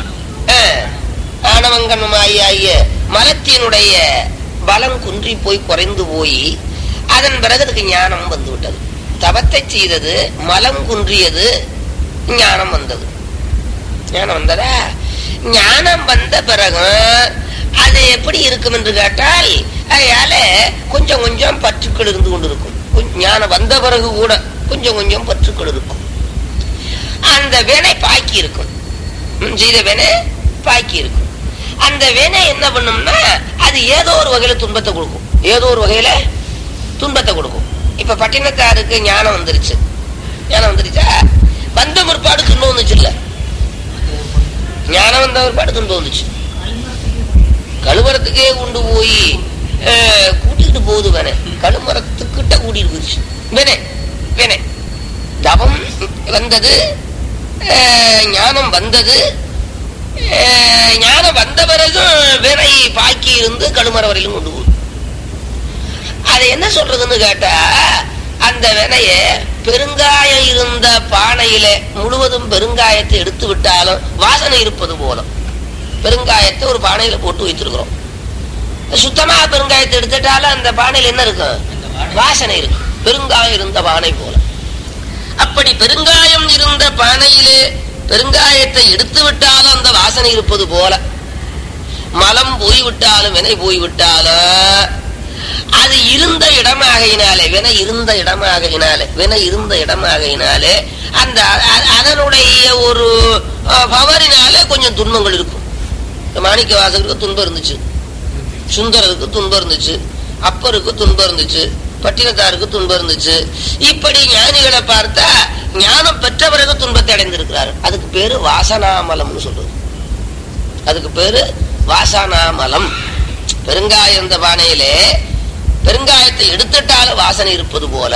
S1: ஆணவங்கன்மாய் ஆகிய மலத்தினுடைய பலம் குன்றி போய் குறைந்து போய் அதன் பிறகு அதுக்கு ஞானம் வந்து விட்டது தவத்தை செய்தது மலம் குன்றியது ஞானம் வந்தது ஞானம் வந்ததா ஞானம் வந்த பிறகு அது எப்படி இருக்கும் என்று கேட்டால் அதனால கொஞ்சம் கொஞ்சம் பற்றுக்கள் இருந்து கொண்டிருக்கும் கொஞ்ச- ஞானம் வந்த பிறகு கூட கொஞ்சம் கொஞ்சம் பற்றுக்கள் இருக்கும் அந்த வினை பாக்கி இருக்கும் ம், செய்த வினை பாக்கி இருக்கும் அந்த வினை என்ன பண்ணும்னா அது ஏதோ ஒரு வகையில துன்பத்தை கொடுக்கும் ஏதோ ஒரு வகையில துன்பத்தை கொடுக்கும் இப்ப பட்டினத்தாருக்கு ஞானம் வந்துருச்சு ஞானம் வந்துருச்சா வந்த முற்பாடு துன்பம் வந்துச்சு இல்ல ஞானம் வந்த முற்பாடு துன்பம் வந்துச்சு கழுமரத்துக்கே கொண்டு போய் அஹ், கூட்டிட்டு போகுது வேணே கழுமரத்துக்கிட்ட கூட்டிட்டு போயிடுச்சு வேணே வேணே தவம் வந்தது அஹ், ஞானம் வந்தது அஹ், ஞானம் வந்த பிறகு வினை பாக்கி இருந்து கழுமர வரையிலும் கொண்டு போகுது அது என்ன சொல்றதுன்னு கேட்டா அந்த வினைய பெருங்காயம் இருந்த பானையில முழுவதும் பெருங்காயத்தை எடுத்து விட்டாலும் வாசனை இருப்பது போல பெருங்காயத்தை ஒரு பானையில போட்டு வைத்திருக்கிறோம் சுத்தமா பெருங்காயத்தை எடுத்துட்டாலும் அந்த பானையில என்ன இருக்கும் வாசனை இருக்கும் பெருங்காயம் இருந்த பானை போல அப்படி பெருங்காயம் இருந்த பானையிலே பெருங்காயத்தை எடுத்து விட்டாலும் அந்த வாசனை இருப்பது போல மலம் போய்விட்டாலும் வினை போய்விட்டாலும் அது இருந்த இடமாகையினாலே வினை இருந்த இடமாகையினாலே வினை இருந்த இடமாகையினாலே அந்த அ- அதனுடைய ஒரு அஹ், பவரினாலே கொஞ்சம் துன்பங்கள் இருக்கும் மாணிக்க வாசகருக்கு துன்பம் இருந்துச்சு சுந்தரருக்கு துன்பம் இருந்துச்சு அப்பருக்கு துன்பம் இருந்துச்சு பட்டினத்தாருக்கு துன்பம் இருந்துச்சு இப்படி ஞானிகளை பார்த்தா ஞானம் பெற்ற பிறகு துன்பத்தை அடைந்திருக்கிறார் அதுக்கு பேரு வாசனாமலம்னு சொல்றது அதுக்கு பேரு வாசனாமலம் பெருங்காயம் இந்த பானையிலே பெருங்காயத்தை எடுத்துட்டாலும் வாசனை இருப்பது போல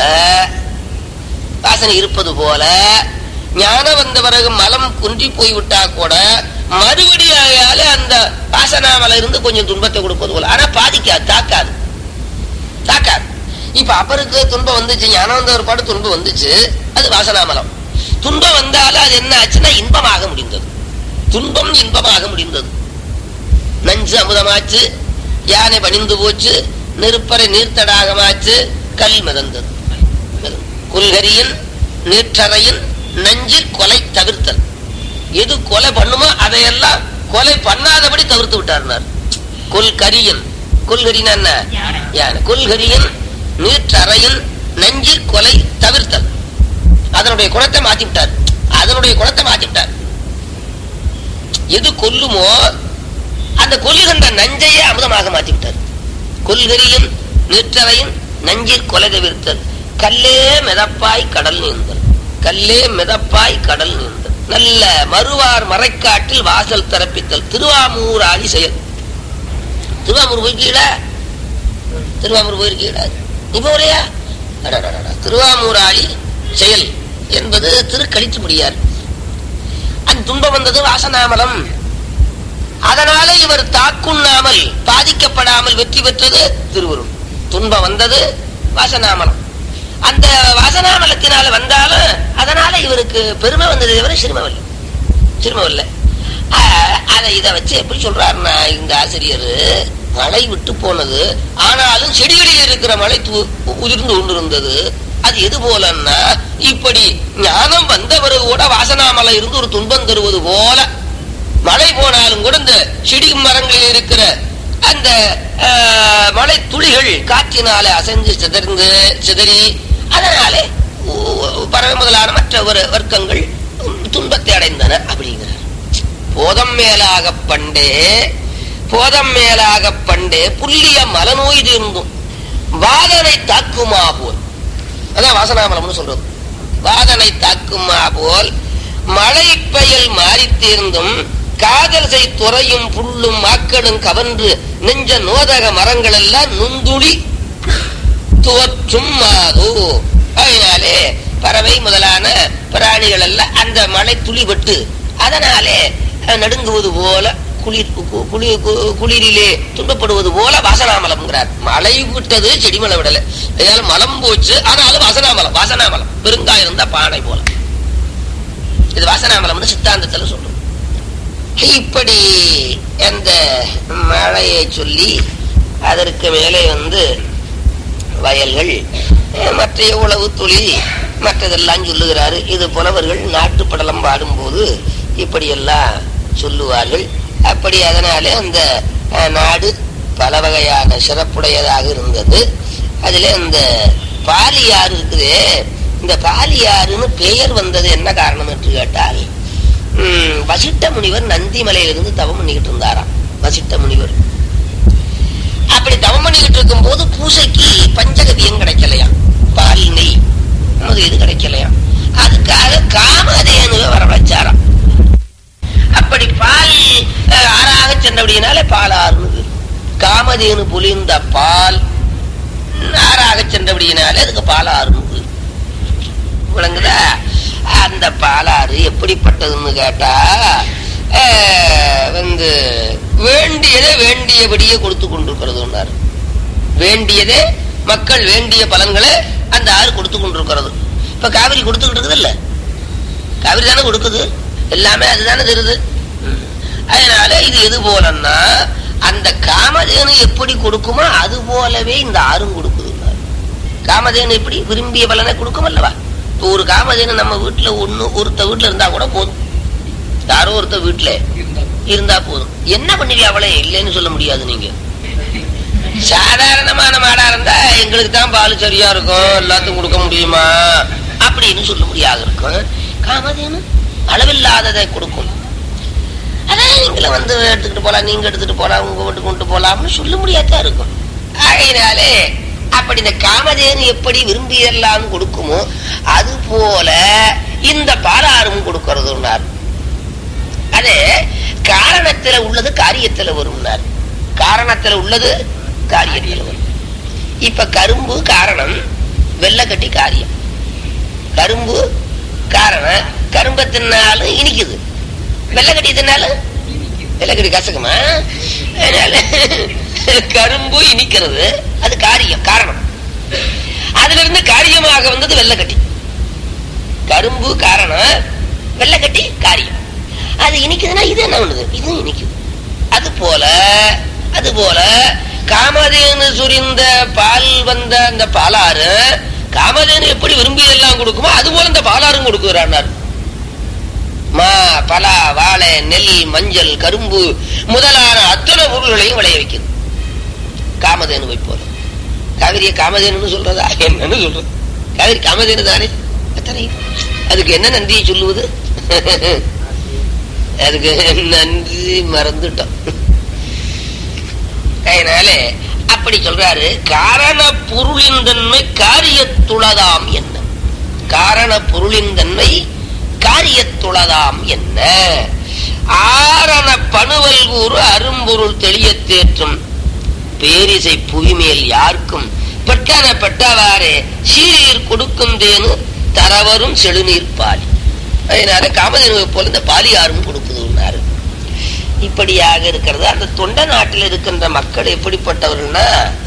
S1: வாசனை இருப்பது போல ஞானம் வந்த பிறகு மலம் குன்றி போய்விட்டா கூட மறுபடியால அந்த வாசனாமல இருந்து கொஞ்சம் துன்பத்தை கொடுப்பது போல ஆனா பாதிக்காது தாக்காது தாக்காது இப்ப அப்பருக்கு துன்பம் வந்துச்சு ஞானம் வந்த ஒரு பாடு துன்பம் வந்துச்சு அது வாசனாமலம் துன்பம் வந்தாலும் அது என்ன ஆச்சுன்னா இன்பமாக முடிந்தது துன்பம் இன்பமாக முடிந்தது நஞ்சு அமுதமாச்சு யானை பணிந்து போச்சு நெருப்பறை நீர்த்தடாகமாச்சு கல் மிதந்தது குல்கரியின் நீற்றறையின் நஞ்சில் கொலை தவிர்த்தல் எது கொலை பண்ணுமோ அதையெல்லாம் கொலை பண்ணாதபடி தவிர்த்து விட்டார்னார் கொல்கரியின் கொல்கரின் என்ன யானை கொல்கரியின் நீற்றறையின் நஞ்சில் கொலை தவிர்த்தல் அதனுடைய குணத்தை மாத்தி விட்டார் அதனுடைய குணத்தை மாத்தி விட்டார் எது கொல்லுமோ அந்த கொல்லுகின்ற நஞ்சையே அமுதமாக மாற்றி விட்டார் கொல்கரியும் நீற்றறையும் நஞ்சில் கொலை தவிர்த்தல் கல்லே மிதப்பாய் கடல் நீந்தல் கல்லே மிதப்பாய் கடல் நீந்தல் நல்ல மறுவார் மறைக்காட்டில் வாசல் திறப்பித்தல் திருவாமூர் ஆதி செயல் திருவாமூர் போயிருக்கீங்களா திருவாமூர் போயிருக்கீங்களா நீ போகலையா அடடடடா. திருவாமூர் ஆளி செயல் என்பது திருக்கழித்து முடியார் அந்த துன்பம் வந்தது வாசனாமலம் அதனால இவர் தாக்குண்ணாமல் பாதிக்கப்படாமல் வெற்றி பெற்றது திருவருள் துன்பம் வந்தது வாசனாமலம் அந்த வாசனாமலத்தினால வந்தாலும் அதனால இவருக்கு பெருமை வந்தது தவிர சிறுமவல்ல சிறுமவல்ல அதை இதை வச்சு எப்படி சொல்றாருன்னா இந்த ஆசிரியர் மழை விட்டு போனது ஆனாலும் செடிகளில் இருக்கிற மழை து- உதிர்ந்து கொண்டிருந்தது அது எது போலன்னா இப்படி ஞானம் வந்த பிறகு கூட வாசனாமலை இருந்து ஒரு துன்பம் தருவது போல மழை போனாலும் கூட இந்த செடி மரங்களில் இருக்கிற அந்த ஆஹ், மழை துளிகள் காற்றினாலே அசைஞ்சு சிதறிந்து சிதறி அதனாலே உ- பறவை முதலான மற்ற ஒரு வர்க்கங்கள் துன்பத்தை அடைந்தன அப்படிங்கிறார் போதம் மேலாக பண்டே போதம் மேலாக பண்டே புல்லிய மலநோய் தீர்ந்தும் வாதனை தாக்குமா போல் அதான் வாசனாமலம்னு சொல்றது வாதனை தாக்குமா போல் மழை பெயல் மாறி தீர்ந்தும் காதல் செய் துறையும் புல்லும் மாக்களும் கவன்று நெஞ்ச நோதக மரங்கள் எல்லாம் நுந்துளி துவற்றும் மாதோ அதனாலே பறவை முதலான பிராணிகள் எல்லாம் அந்த மழை துளி விட்டு அதனாலே அஹ், நடுங்குவது போல குளிர் கு- குளிர் கு- குளிரிலே துன்பப்படுவது போல வாசனாமலம்ங்கிறார் மழை விட்டது செடிமலை விடல அதனால மலம் போச்சு ஆனாலும் வாசனாமலம் வாசனாமலம் பெருங்காயம் இருந்தா பானை போல இது வாசனாமலம்னு சித்தாந்தத்துல சொல்றோம் இப்படி அந்த மழையை சொல்லி அதற்கு மேலே வந்து வயல்கள் அஹ், மற்ற உழவு தொழில் மற்றதெல்லாம் சொல்லுகிறாரு இது புலவர்கள் நாட்டுப்படலம் பாடும்போது இப்படியெல்லாம் சொல்லுவார்கள் அப்படி அதனாலே அந்த அஹ், நாடு பல வகையான சிறப்புடையதாக இருந்தது அதுல இந்த பாலியாறு இருக்குதே இந்த பாலியாறுன்னு பெயர் வந்தது என்ன காரணம் என்று கேட்டால் ம், வசிட்ட முனிவர் நந்திமலையிலிருந்து தவம் பண்ணிக்கிட்டு இருந்தாராம் வசிட்ட முனிவர் அப்படி தவம் பண்ணிக்கிட்டு இருக்கும் போது பூசைக்கு பஞ்சகவியம் கிடைக்கலையாம் பால் நெய் அது இது கிடைக்கலையாம் அதுக்காக காமதேனுவை வரவழைச்சாராம் அப்படி பால் அஹ், ஆறாக சென்றபடியினாலே பால் ஆறுனது காமதேனு பொலிந்த பால் ஆறாக சென்றபடியினாலே அதுக்கு பால் ஆறுனது விளங்குதா அந்த பாலாறு எப்படிப்பட்டதுன்னு கேட்டா அஹ், வந்து வேண்டியதை வேண்டியபடியே கொடுத்து கொண்டிருக்கிறதுன்னாரு வேண்டியதே மக்கள் வேண்டிய பலன்களை அந்த ஆறு கொடுத்து கொண்டிருக்கிறது இப்ப காவிரி கொடுத்துக்கிட்டு இருக்குது இல்ல காவிரி தானே கொடுக்குது எல்லாமே அதுதானே தருது அதனால இது எது போலன்னா அந்த காமதேனு எப்படி கொடுக்குமோ அது போலவே இந்த ஆறும் கொடுக்குது காமதேனு எப்படி விரும்பிய பலனை கொடுக்கும் அல்லவா இப்போ ஒரு காமதேனு நம்ம வீட்டுல ஒண்ணு ஒருத்த வீட்டுல இருந்தா கூட போதும் யாரோ ஒருத்த வீட்டுல இருந்தா போதும் என்ன பண்ணுவீ அவளே இல்லைன்னு சொல்ல முடியாது நீங்க சாதாரணமான மாடா இருந்தா எங்களுக்கு தான் பால் சரியா இருக்கும் எல்லாத்துக்கும் கொடுக்க முடியுமா அப்படின்னு சொல்ல முடியாது இருக்கும் காமதேனு அளவில்லாததை கொடுக்கும் அதான் நீங்களும் வந்து எடுத்துக்கிட்டு போலாம் நீங்க எடுத்துட்டு போலாம் உங்க வீட்டுக்கு கொண்டு போலாம்னு சொல்ல முடியாதா இருக்கும் ஆகையினாலே அப்படி இந்த காமதேனு எப்படி விரும்பியெல்லாம் கொடுக்குமோ அது போல இந்த பாலாரும் கொடுக்கறதுன்னார் அது காரணத்துல உள்ளது காரியத்துல வரும்னார் காரணத்துல உள்ளது காரியத்துல வரும் இப்ப கரும்பு காரணம் வெள்ளக்கட்டி காரியம் கரும்பு காரணம் கரும்பை தின்னாலும் இனிக்குது வெள்ளக்கட்டி தின்னாலும் வெள்ளக்கட்டி கசக்குமா அதனால கரும்பு இனிக்கிறது அது காரியம் காரணம் அதுல இருந்து காரியமாக வந்தது வெள்ளக்கட்டி கரும்பு காரணம் வெள்ளக்கட்டி காரியம் அது இனிக்குதுன்னா இது என்ன பண்ணுது இதுவும் இனிக்குது அது போல அது போல காமதேனு சுரிந்த பால் வந்த அந்த பாலாறு காமதேனு எப்படி விரும்பியதெல்லாம் கொடுக்குமோ அது போல இந்த பாலாரும் கொடுக்குறார் மா பலா வாழை நெல் மஞ்சள் கரும்பு முதலான அத்தனை பொருள்களையும் விளைய வைக்குது காமதேனுவை போல காவிரியை காமதேனு சொல்றதா என்னன்னு சொல்றது காவிரி காமதேனு தானே அத்தனை அதுக்கு என்ன நன்றியை சொல்லுவது அதுக்கு நன்றி மறந்துட்டோம் அதனால அப்படி சொல்றாரு காரண பொருளின் தன்மை காரியத்துளதாம் என்ன காரண பொருளின் தன்மை காரியத்துளதாம் என்ன ஆரண பணுவல் கூறு அரும்பொருள் தெளியத் தேற்றும் பேரிசை புவிமேல் யாருக்கும் பெட்டன பெட்டவாறே சீரீர் கொடுக்கும் தேனு தரவரும் செழுநீர் பாலி அதனால காமதேனுவை போல இந்த பாலியாரும் கொடுக்குதுன்னாரு இப்படியாக இருக்கிறது அந்த தொண்ட நாட்டில் இருக்கின்ற மக்கள் எப்படிப்பட்டவர்கள்னா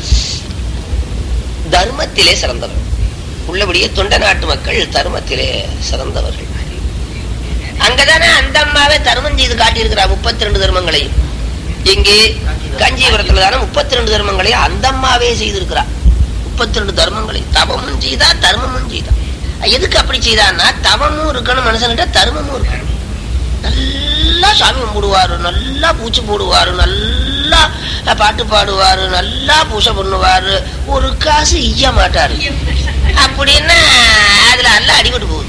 S1: தர்மத்திலே சிறந்தவர்கள் உள்ளபடியே தொண்ட நாட்டு மக்கள் தர்மத்திலே சிறந்தவர்கள் அங்கதானே அந்த அம்மாவே தர்மம் செய்து காட்டியிருக்கிறா முப்பத்தி ரெண்டு தர்மங்களையும் எங்கே காஞ்சிபுரத்துல தானே முப்பத்தி ரெண்டு தர்மங்களையும் அந்த அம்மாவே செய்திருக்கிறா முப்பத்தி ரெண்டு தர்மங்களை தவமும் செய்தா தர்மமும் செய்தா எதுக்கு அப்படி செய்தான்னா தவமும் இருக்கணும் மனுஷன்கிட்ட தர்மமும் இருக்கணும் நல்லா சாமி கும்பிடுவாரு நல்லா பூச்சி போடுவாரு நல்லா பாட்டு பாடுவாரு நல்லா பூசை பண்ணுவாரு ஒரு காசு ஈய மாட்டாரு அப்படின்னா அதுல நல்லா அடிபட்டு போகுது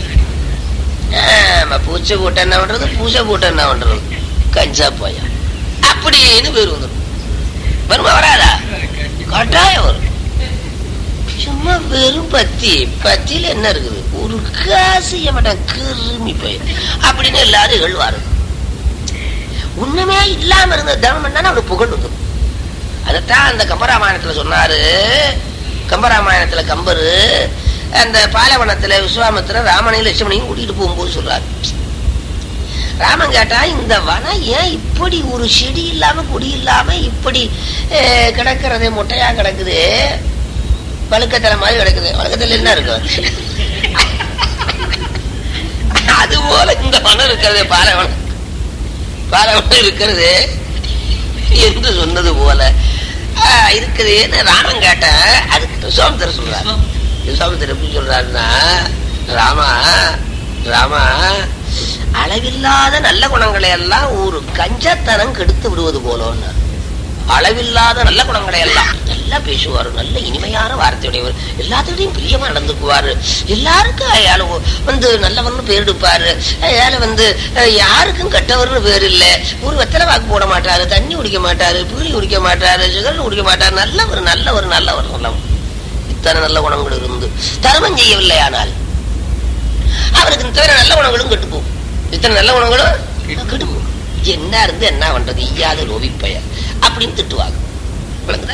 S1: ஆமா பூச்சை போட்ட என்ன பண்றது பூசை போட்ட என்ன பண்றது கஞ்சா போயா அப்படின்னு பேர் வந்துடும் வருமா வராதா கட்டாயம் வரும் சும்மா வெறும் பத்தி பத்தியில என்ன இருக்குது ஒரு காசு மாட்டான் கிருமி போய் அப்படின்னு எல்லாரும் எழுவாரு ஒண்ணுமே இல்லாம இருந்த தர்மம் என்னன்னா அவனுக்கு புகழ் வந்துடும் அதைத்தான் அந்த கம்பராமாயணத்துல சொன்னாரு கம்பராமாயணத்துல கம்பரு அந்த பாலவனத்துல விஸ்வாமித்திர ராமனையும் லட்சுமணையும் கூட்டிட்டு போகும்போது சொல்றாரு ராமன் கேட்டா இந்த வனம் ஏன் இப்படி ஒரு செடி இல்லாம கொடி இல்லாம இப்படி அஹ், கிடக்கிறதே மொட்டையா கிடக்குது வழுக்கத்தலை மாதிரி கிடக்குது வழுக்கத்துல என்ன இருக்கு அது போல இந்த வனம் இருக்கிறது பாலைவனம் பாலைவனம் இருக்கிறது என்று சொன்னது போல ஆஹ், இருக்குதுன்னு ராமன் கேட்டேன் அதுக்கு விஸ்வாமித்திர சொல்றாரு விஸ்வாமித்திர எப்படி சொல்றாருன்னா ராமா ராமா அளவில்லாத நல்ல குணங்களை எல்லாம் ஒரு கஞ்சத்தனம் கெடுத்து விடுவது போலோன்னாரு அளவில்லாத நல்ல குணங்களை எல்லாம் நல்லா பேசுவார் நல்ல இனிமையான வார்த்தையுடையவர் எல்லாத்துக்கிட்டையும் பிரியமா நடந்துக்குவாரு எல்லாருக்கும் அயால வந்து நல்லவர்னு பேர் எடுப்பாரு அயால வந்து அஹ், யாருக்கும் கெட்டவர்னு பேர் இல்ல ஒரு வெத்தலை வாக்கு போட மாட்டாரு தண்ணி குடிக்க மாட்டாரு பீடி குடிக்க மாட்டாரு சிகரெட் குடிக்க மாட்டாரு நல்லவர் நல்லவர் நல்லவர் நல்லவர் இத்தனை நல்ல குணங்கள் இருந்து தர்மம் செய்யவில்லை ஆனால் அவருக்கு இந்த தவிர நல்ல குணங்களும் கெட்டுப்போம் இத்தனை நல்ல குணங்களும் கெட்டுப்போம் என்ன இருந்து என்ன பண்றது ஈயாத லோபிப்பய அப்படின்னு திட்டுவாங்க விளங்குதா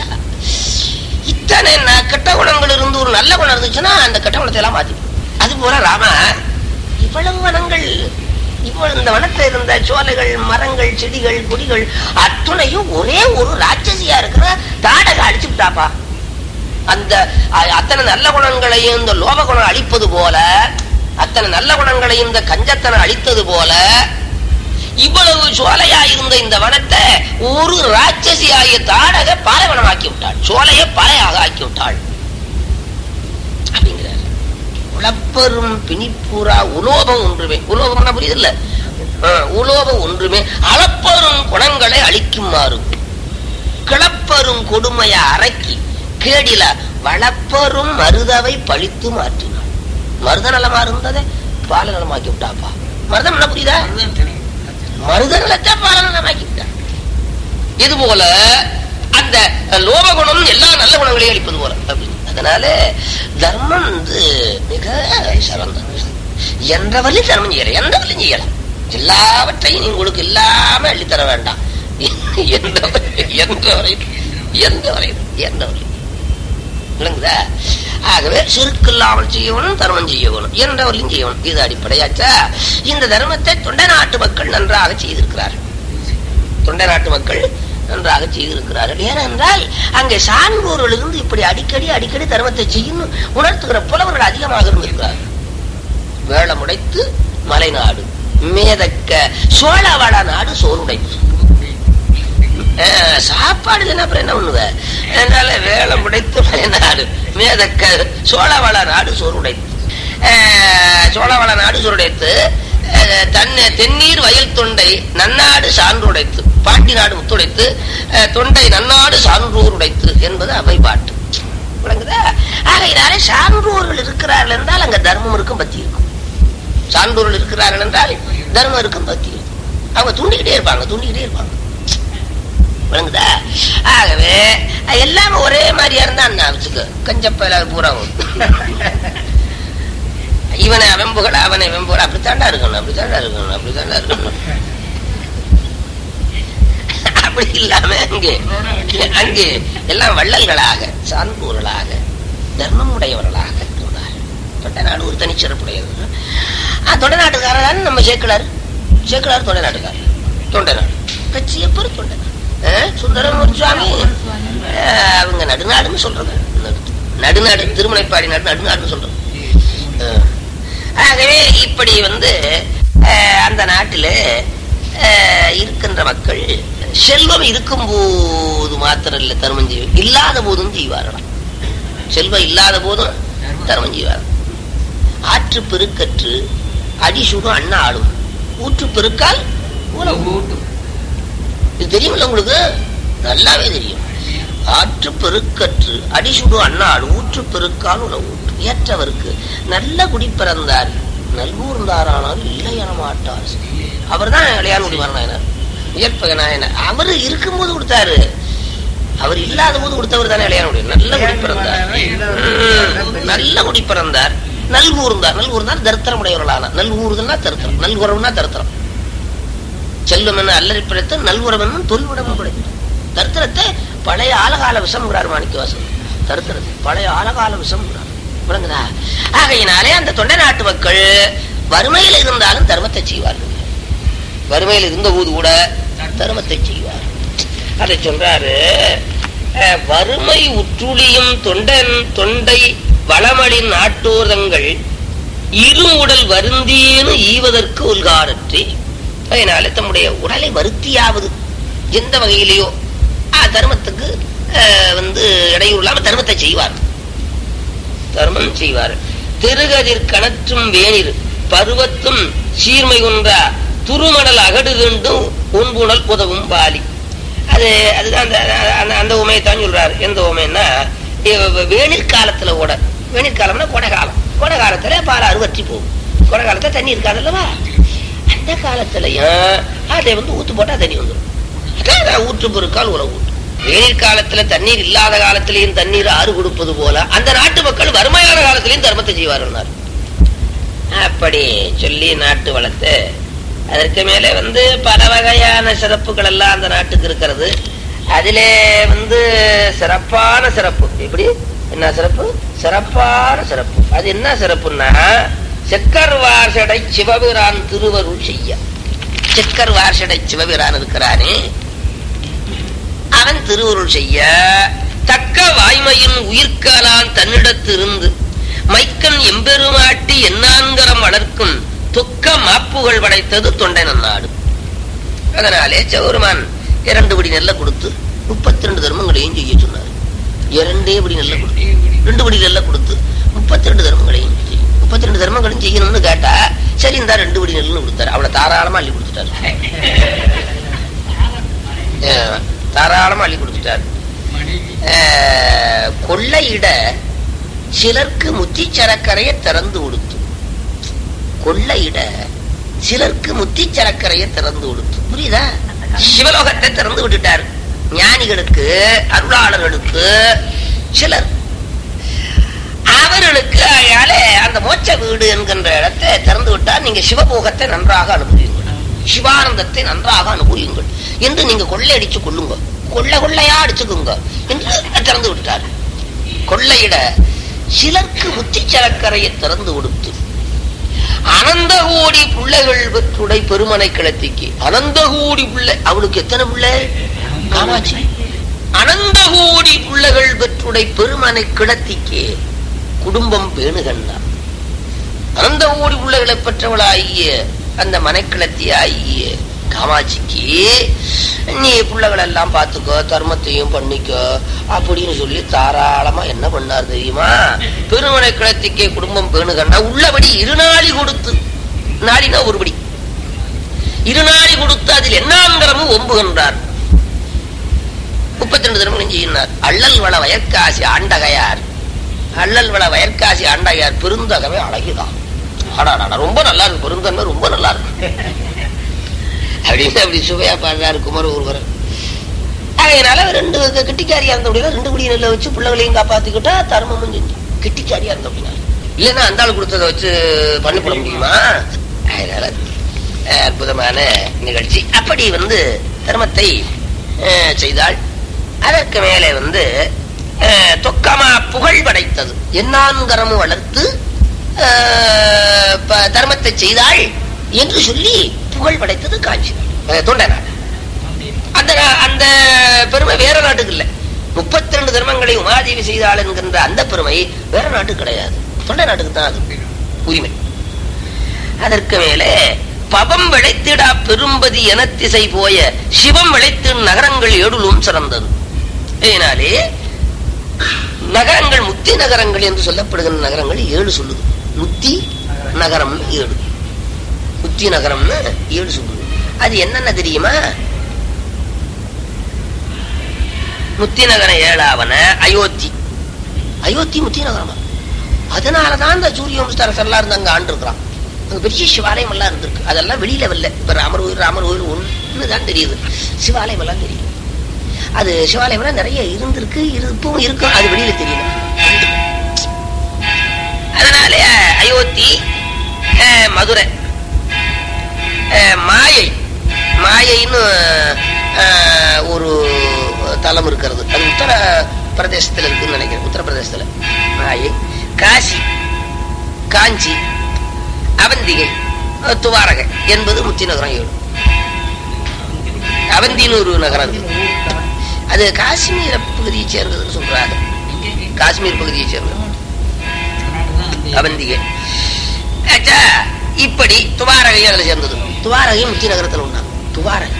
S1: இத்தனை ந- கெட்ட குணங்கள் இருந்து ஒரு நல்ல குணம் இருந்துச்சுன்னா அந்த கெட்ட குணத்தை எல்லாம் மாத்தி அது போல ராம இவ்வளவு வனங்கள் இவ்வளவு இந்த வனத்துல இருந்த சோலைகள் மரங்கள் செடிகள் கொடிகள் அத்துணையும் ஒரே ஒரு ராட்சசியா இருக்கிற தாடகை அடிச்சு விட்டாப்பா அந்த அ- அத்தனை நல்ல குணங்களையும் இந்த லோப குணம் அழிப்பது போல அத்தனை நல்ல குணங்களையும் இந்த கஞ்சத்தனம் அழித்தது போல இவ்வளவு சோலையா இருந்த இந்த வனத்தை ஒரு ராட்சசியாகிய தாடக பாலைவனமாக்கி விட்டாள் சோலையை பாலையாக ஆக்கி விட்டாள் அப்படிங்கிறார் உழப்பெரும் பிணிப்புறா உலோபம் ஒன்றுமே உலோபம்னா புரியுது இல்ல உலோபம் ஒன்றுமே அளப்பெரும் குணங்களை அழிக்குமாறு கிளப்பரும் கொடுமைய அரக்கி கேடில வளப்பரும் மருதவை பழித்து மாற்றினாள் மருத நலமா இருந்ததை பால நலமாக்கி விட்டாப்பா மருதம் என்ன புரியுதா மருத நலத்தை பால நலமாக்கி விட்டா இது போல அந்த லோப குணம் எல்லா நல்ல குணங்களையும் அளிப்பது போல அப்படின்னு. அதனால தர்மம் வந்து மிக சிறந்தது என்றவரை தர்மம் செய்யலாம் எந்தவரையும் செய்யலாம் எல்லாவற்றையும் நீ உங்களுக்கு இல்லாம அள்ளித்தர வேண்டாம் என்றவரை என்றவரை எந்தவரை எந்தவரை விளங்குதா ஆகவே சிறுக்கு இல்லாமல் செய்யணும் தர்மம் செய்யணும் என்றவரையும் செய்யணும் இது அடிப்படையாச்சா இந்த தர்மத்தை தொண்டை நாட்டு மக்கள் நன்றாக செய்திருக்கிறார்கள் தொண்டை நாட்டு மக்கள் நன்றாக செய்திருக்கிறார்கள் ஏனென்றால் அங்கே சான்றோர்களிருந்து இப்படி அடிக்கடி அடிக்கடி தர்மத்தை செய்யணும் உணர்த்துகிற புலவர்கள் அதிகமாக இருந்திருக்கிறார்கள் வேளமுடைத்து மலைநாடு மேதக்க சோழவள நாடு சோறுடைத்து அஹ், சாப்பாடு இல்லைன்னா அப்புறம் என்ன பண்ணுவ அதனால வேளம் உடைத்து மலைநாடு மேதக்க சோழவள நாடு சோறுடைத்து அஹ், சோழவள நாடு சோறுடைத்து அஹ், தன்னை தென்னீர் வயல் தொண்டை நன்னாடு சான்றுடைத்து பாட்டி நாடு முத்துடைத்து அஹ், தொண்டை நன்னாடு சான்றோர் உடைத்து என்பது அவை பாட்டு விளங்குதா ஆகையினாலே சான்றோர்கள் இருக்கிறார்கள் என்றால் அங்க தர்மம் இருக்கும் பத்தி இருக்கும் சான்றோர்கள் இருக்கிறார்கள் என்றால் தர்மம் இருக்கும் பத்தி இருக்கும் அவங்க தூண்டிக்கிட்டே இருப்பாங்க தூண்டிக்கிட்டே இருப்பாங்க விளங்குதா ஆகவே எல்லாமே ஒரே மாதிரியா இருந்தா என்ன வச்சுக்க கஞ்சப்பையில பூரா இவனை அவன் புகழ அவனை இவன் புகழ அப்படித்தாண்டா இருக்கணும் அப்படித்தாண்டா இருக்கணும் அப்படித்தாண்டா இருக்கணும் அப்படி இல்லாம அங்கே அங்கே எல்லாம் வள்ளல்களாக சான்றோர்களாக தர்மம் உடையவர்களாக இருந்தார் தொண்டை நாடு ஒரு தனிச்சிறப்புடையது ஆ, தொண்டை நாட்டுக்காரர் நம்ம சேக்கிழார் சேக்கிழார் தொண்டை நாட்டுக்காரர் தொண்டை நாடு கட்சியப்பர் தொண்டை நாடு ஆ, சுந்தரமூர்த்தி சுவாமி ஆ, அவங்க நடுநாடுன்னு சொல்றது நடு- நடுநாடு திருமலைப்பாடி நாடு நடுநாடுன்னு சொல்றது ஆ. ஆகவே இப்படி வந்து ஆ, அந்த நாட்டில் இருக்கின்ற மக்கள் செல்வம் இருக்கும்போது மாத்திரம் இல்லை தர்மம் செய்வார் இல்லாத போதும் செய்வார்களாம் செல்வம் இல்லாத போதும் தர்மம் செய்வார் ஆற்று பெருக்கற்று அடிசுடும் அண்ணா ஆடும் ஊற்று பெருக்கால் உலகு ஊட்டும் இது தெரியுமில்ல உங்களுக்கு நல்லாவே தெரியும் ஆற்று பெருக்கற்று அடிசுடு அண்ணாடு ஊற்று பெருக்கால் உணவு ஏற்றவருக்கு நல்ல குடி பிறந்தார் நல்கூர்ந்தாரானால் இல்லை என மாட்டார் அவர் தான் இளையான்குடி மரணாயனர் இயற்பக நாயனர் அவர் இருக்கும்போது கொடுத்தாரு அவர் இல்லாத போது கொடுத்தவர் தானே இளையான்குடி நல்ல குடி பிறந்தார் உம், நல்ல குடி பிறந்தார் நல்கூர்ந்தார் நல்கூர்ந்தார் தரித்திரம் உடையவர்களான நல்கூறுதல்னா தரித்திரம் நல்குறவுனா தரித்திரம் செல்வம் என்ன அல்லறி பிழைத்த நல்வுரம் என்னும் தொல்விடமும் பிழைத்த தரித்திரத்தை பழைய ஆலகால விஷம்ங்கிறார் மாணிக்கவாசன் தரித்திரத்தை பழைய ஆலகால விஷம்ங்கிறார் விளங்குதா ஆகையினாலே அந்த தொண்டை நாட்டு மக்கள் வறுமையில் இருந்தாலும் தர்மத்தை செய்வார்கள் வறுமையில் இருந்த போது கூட தர்மத்தை செய்வார் அதை சொல்றாரு அஹ், வறுமை உற்றுளியும் தொண்டன் தொண்டை வளமளின் நாட்டோதங்கள் இருமுடல் வருந்தேனு ஈவதற்கு உள்காரற்றி அதனால தம்முடைய உடலை வருத்தியாவது எந்த வகையிலேயோ ஆ, தர்மத்துக்கு அஹ், வந்து இடையூறு இல்லாம தர்மத்தை செய்வார் தர்மம் செய்வார் திருகதிர் கணற்றும் வேணிர் பருவத்தும் சீர்மை குன்றா துருமணல் அகடு வேண்டும் உன்புணல் உதவும் பாலி அது அதுதான் அந்த அந்த அந்த உமையை தான் சொல்றாரு எந்த உமைன்னா வேணிற் காலத்துல ஓட வேணிற் காலம்னா கொடை காலம் கொடை காலத்துல பால் அறுவற்றி போகும் கொடை காலத்துல தண்ணி இருக்காது அல்லவா அந்த காலத்துலயும் அதை வந்து ஊத்து போட்டா தண்ணி வந்துடும் அதான் ஊற்று பொருட்கால் உறவு ஊற்று வெயில் காலத்துல தண்ணீர் இல்லாத காலத்திலையும் தண்ணீர் ஆறு கொடுப்பது போல அந்த நாட்டு மக்கள் வறுமையான காலத்திலையும் தர்மத்தை செய்வார்கள் அப்படி சொல்லி நாட்டு வளர்த்து அதற்கு மேலே வந்து பல வகையான சிறப்புகள் எல்லாம் அந்த நாட்டுக்கு இருக்கிறது அதிலே வந்து சிறப்பான சிறப்பு எப்படி என்ன சிறப்பு சிறப்பான சிறப்பு அது என்ன சிறப்புன்னா செக்கர் வார்சடை சிவபிரான் திருவருள் செய்ய செக்கர் வார்சடை சிவபிரான் இருக்கிறானே அவன் திருவுருள் செய்ய தக்க வாய்மையின் உயிர்காலான் தன்னிடத்திருந்து மைக்கன் எம்பெருமாட்டி எண்ணான்கரம் வளர்க்கும் தொக்க மாப்புகள் படைத்தது தொண்டை நன்னாடு அதனாலே சௌருமான் இரண்டு படி நெல்லை கொடுத்து முப்பத்தி ரெண்டு தர்மங்களையும் செய்ய சொன்னார் இரண்டே படி நெல்லை கொடுத்து ரெண்டு படி நெல்லை கொடுத்து முப்பத்தி ரெண்டு தர்மங்களையும் செய்யும் முப்பத்தி ரெண்டு தர்மங்களையும் செய்யணும்னு கேட்டா சரி இந்த ரெண்டு படி நெல்லுன்னு கொடுத்தாரு அவளை தாராளமா அள்ளி கொடுத்துட்டாரு அஹ், தாராளமா அள்ளி கொடுத்துட்டாரு அஹ், கொள்ளையிட சிலருக்கு முத்தி சரக்கரையை திறந்து கொடுத்து கொள்ளையிட சிலருக்கு முத்தி சரக்கரையை திறந்து கொடுத்து புரியுதா சிவலோகத்தை திறந்து விட்டுட்டார் ஞானிகளுக்கு அருளாளர்களுக்கு சிலர் அவர்களுக்கு அயால அந்த மோட்ச வீடு என்கின்ற இடத்தை திறந்து விட்டால் நீங்க சிவபோகத்தை நன்றாக அனுபவியுங்கள் சிவானந்தத்தை நன்றாக அனுபவியுங்கள் என்று நீங்க கொள்ளையடிச்சு கொள்ளுங்க கொள்ளை கொள்ளையா அடிச்சுக்குங்க என்று திறந்து விட்டார் கொள்ளையிட சிலருக்கு முத்தி சரக்கரையை திறந்து கொடுத்து அனந்த கோடி பிள்ளைகள் பெற்றுடை பெருமனை கிளத்திக்கு அனந்த கோடி பிள்ளை அவளுக்கு எத்தனை பிள்ளை காமாட்சி அனந்த கோடி பிள்ளைகள் பெற்றுடை பெருமனை கிளத்திக்கு குடும்பம் பேணுகண்ணா அனந்த கோடி பிள்ளைகளை பெற்றவளாகிய அந்த மனைக்கிளத்தி ஆகிய காமாட்சிக்கு நீ பிள்ளைகள் எல்லாம் பார்த்துக்கோ தர்மத்தையும் பண்ணிக்கோ அப்படின்னு சொல்லி தாராளமா என்ன பண்ணார் தெரியுமா பெருமனை கிளத்திக்கே குடும்பம் பேணுகண்டா உள்ளபடி இருநாளி கொடுத்து நாளினா ஒருபடி இருநாளி கொடுத்து அதில் என்னாங்கிறமும் ஒம்புகின்றார் முப்பத்தி ரெண்டு திருமணம் செய்யினார் அள்ளல் வள வயற்காசி ஆண்டகையார் அள்ளல் வள வயற்காசி ஆண்டகையார் பெருந்தகமே அழகிதான் ஆடாடா ரொம்ப நல்லா இருக்கு பெருந்தன்மை ரொம்ப நல்லா இருக்கு அப்படின்னு அப்படி சுவையா பாடுறாரு குமர ஒருவர் அதனால அவர் ரெண்டு கிட்டிக்காரியா இருந்த அப்படின்னா ரெண்டு குடி நெல்லை வச்சு பிள்ளைகளையும் காப்பாத்திக்கிட்டா தர்மமும் செஞ்சு கிட்டிக்காரியா இருந்த அப்படின்னா இல்லைன்னா அந்த ஆள் கொடுத்ததை வச்சு பண்ணி போட முடியுமா அதனால அஹ், அற்புதமான நிகழ்ச்சி அப்படி வந்து தர்மத்தை அஹ், செய்தாள் அதற்கு மேலே வந்து அஹ், தொக்கமா புகழ் படைத்தது என்னான்கரமும் வளர்த்து அஹ், ப- தர்மத்தை செய்தாள் என்று சொல்லி புகழ் படைத்தது காஞ்சி அஹ், தொண்டை நாடு அந்த நா- அந்த பெருமை வேற நாட்டுக்கு இல்லை முப்பத்தி ரெண்டு தர்மங்களை உமாதேவி செய்தாள் என்கின்ற அந்த பெருமை வேற நாட்டுக்கு கிடையாது தொண்டை நாட்டுக்கு தான் அது உரிமை அதற்கு மேலே பவம் விளைத்திடா பெரும்பதி என திசை போய சிவம் விளைத்து நகரங்கள் ஏடுலும் சிறந்தது இதனாலே நகரங்கள் முத்தி நகரங்கள் என்று சொல்லப்படுகின்ற நகரங்கள் ஏழு சொல்லுது முத்தி நகரம் ஏழு முத்தி நகரம்னு ஏழு சொல்லுது அது என்னென்ன தெரியுமா முத்தி நகரம் ஏழாவன அயோத்தி அயோத்தி முத்தி நகரமா அதனாலதான் இந்த சூரிய வம்சரசர்லாம் இருந்து அங்க ஆண்டு இருக்கிறான் அங்க பெரிய சிவாலயம் எல்லாம் இருந்திருக்கு அதெல்லாம் வெளியில வரல இப்ப ராமர் கோயில் ராமர் கோயில் ஒண்ணுதான் தெரியுது சிவாலயம் எல்லாம் தெரியுது அது சிவாலயம் எல்லாம் நிறைய இருந்திருக்கு இரு- இப்பவும் இருக்கும் அது வெளியில தெரியல அதனால அயோத்தி அஹ், மதுரை அஹ், மாயை மாயை துவாரகைன்னு அஹ், ஒரு தலம் இருக்கிறது அது உத்தர பிரதேசத்துல இருக்குன்னு நினைக்கிறேன் உத்தரப்பிரதேசத்துல மாயை காசி காஞ்சி அவந்திகை அஹ், துவாரகை என்பது முத்தி நகரம் ஏழு அவந்தின்னு ஒரு நகரம் இருக்கு அது காஷ்மீர பகுதியை சேர்ந்ததுன்னு சொல்றாங்க காஷ்மீர் பகுதியை சேர்ந்தது அவந்திகை ஆச்சா, இப்படி துவாரகை அதுல சேர்ந்தது துவாரகை முத்தி நகரத்துல உண்டாங்க துவாரகை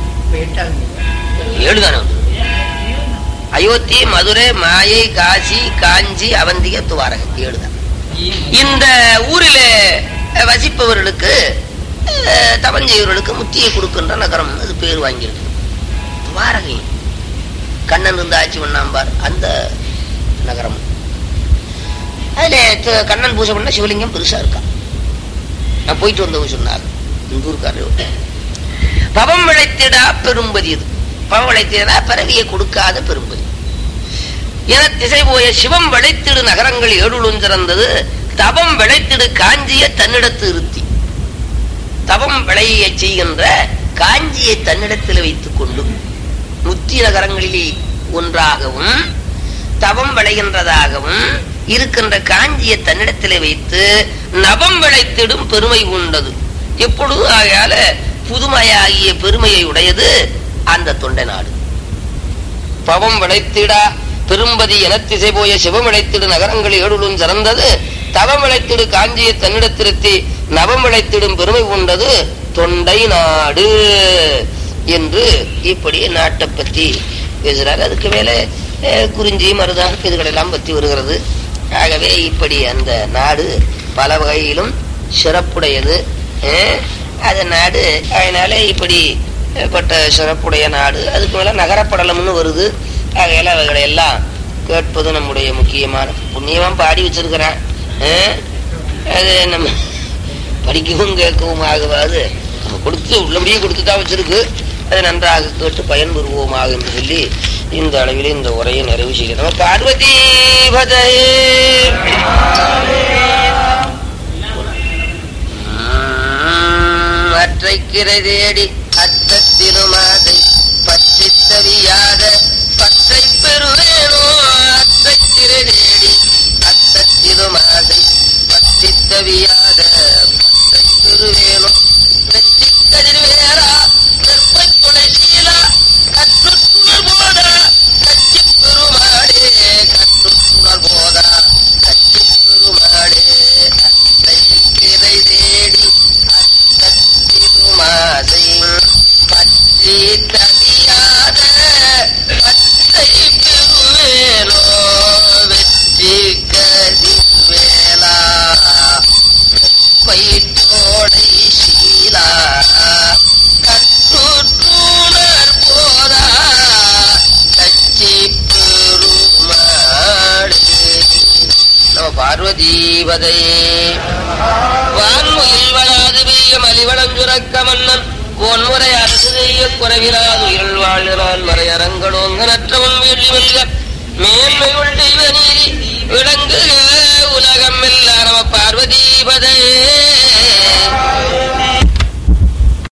S1: ஏழுதானே வந்து அயோத்தி மதுரை மாயை காசி காஞ்சி அவந்திகை துவாரகை ஏழுதான் இந்த ஊரிலே அஹ், வசிப்பவர்களுக்கு அஹ், தவஞ்செய்வர்களுக்கு முத்தியை கொடுக்கின்ற நகரம் அது பேர் வாங்கியிருக்கு துவாரகை கண்ணன் இருந்து ஆட்சி பண்ணாம்பார் அந்த நகரம் அதுல த- கண்ணன் பூஜை பண்ண சிவலிங்கம் பெருசா இருக்கா நான் போயிட்டு வந்தவங்க சொன்னார் இந்த ஊருக்காரர் பவம் விளைத்திடா பெரும்பதி இது பவம் விளைத்திடா பிறவியை கொடுக்காத பெரும்பதி என திசை போய சிவம் விளைத்திடு நகரங்கள் ஏழுளும் சிறந்தது தவம் விளைத்திடு காஞ்சிய தன்னிடத்து இருத்தி தவம் விளைய செய்கின்ற காஞ்சியை தன்னிடத்தில் வைத்துக் கொண்டு முத்தி நகரங்களிலே ஒன்றாகவும் தவம் விளைகின்றதாகவும் இருக்கின்ற காஞ்சியை தன்னிடத்திலே வைத்து நவம் விளைத்திடும் பெருமை உண்டது எப்பொழுதும் ஆகையால புதுமையாகிய பெருமையை உடையது அந்த தொண்டை நாடு பவம் விளைத்திடா பெரும்பதி எனத்திசை போய சிவம் விளைத்திடு நகரங்கள் ஏழுளும் சிறந்தது தவம் விளைத்திடு காஞ்சியை தன்னிடத்திருத்தி நவம் விளைத்திடும் பெருமை உண்டது தொண்டை நாடு என்று இப்படி நாட்டை பற்றி பேசுறார் அதுக்கு மேலே அஹ், குறிஞ்சி மருதான் இதுகளெல்லாம் பற்றி வருகிறது ஆகவே இப்படி அந்த நாடு பல வகையிலும் சிறப்புடையது அஹ், அந்த நாடு அதனால இப்படி பட்ட சிறப்புடைய நாடு அதுக்கு மேல நகரப்படலம்னு வருது ஆகையால அவைகளை எல்லாம் கேட்பது நம்முடைய முக்கியமான புண்ணியமா பாடி வச்சிருக்கிறான் அஹ், அது நம்ம படிக்கவும் கேட்கவும் ஆகுவாது நம்ம கொடுத்து உள்ளபடியே கொடுத்து தான் வச்சிருக்கு அதை நன்றாக கேட்டு பயன்பெறுவோமாக என்று சொல்லி இந்த அளவிலே இந்த உரையை நிறைவு செய்கிறோம் பார்வதி பதையே அற்றைக்கிரை தேடி அத்தத்திலும் அதை பற்றி தவியாத பற்றை பெறுவேனோ அற்றைக்கிரை தேடி அத்தத்திலும் அதை பற்றி தவியாத பற்றை பெறுவேனோ வெற்றி கதிர்வேரா கற்பை கொலை சீலா கற்றுத்துணர் போதா கட்சி பெருமாடே கற்றுத்துணர் போதா கட்சி பெருமாடே அத்தை கிரை தேடி அத்தத்திருமாதை பற்றி தவியாத பத்தை பெருவேலோ வெற்றி கதிர்வேலா பயிற்றோடை சீலா கற்றுற்றுணர் போதா கட்சி பெருமாடு நம்ம பார்வதீபதே வான்முகில் வளாது பெய்ய மலிவளம் சுரக்க மன்னன் பொன்முறை அரசு செய்ய குறைவிலாது உயிர் வாழ்கிறான் மறையரங்களோங்க நற்றவன் வீழ்ச்சி வெல்க மேன்மை உள் தெய்வ நீதி விளங்குக உலகம் எல்லாம் நம பார்வதீபதே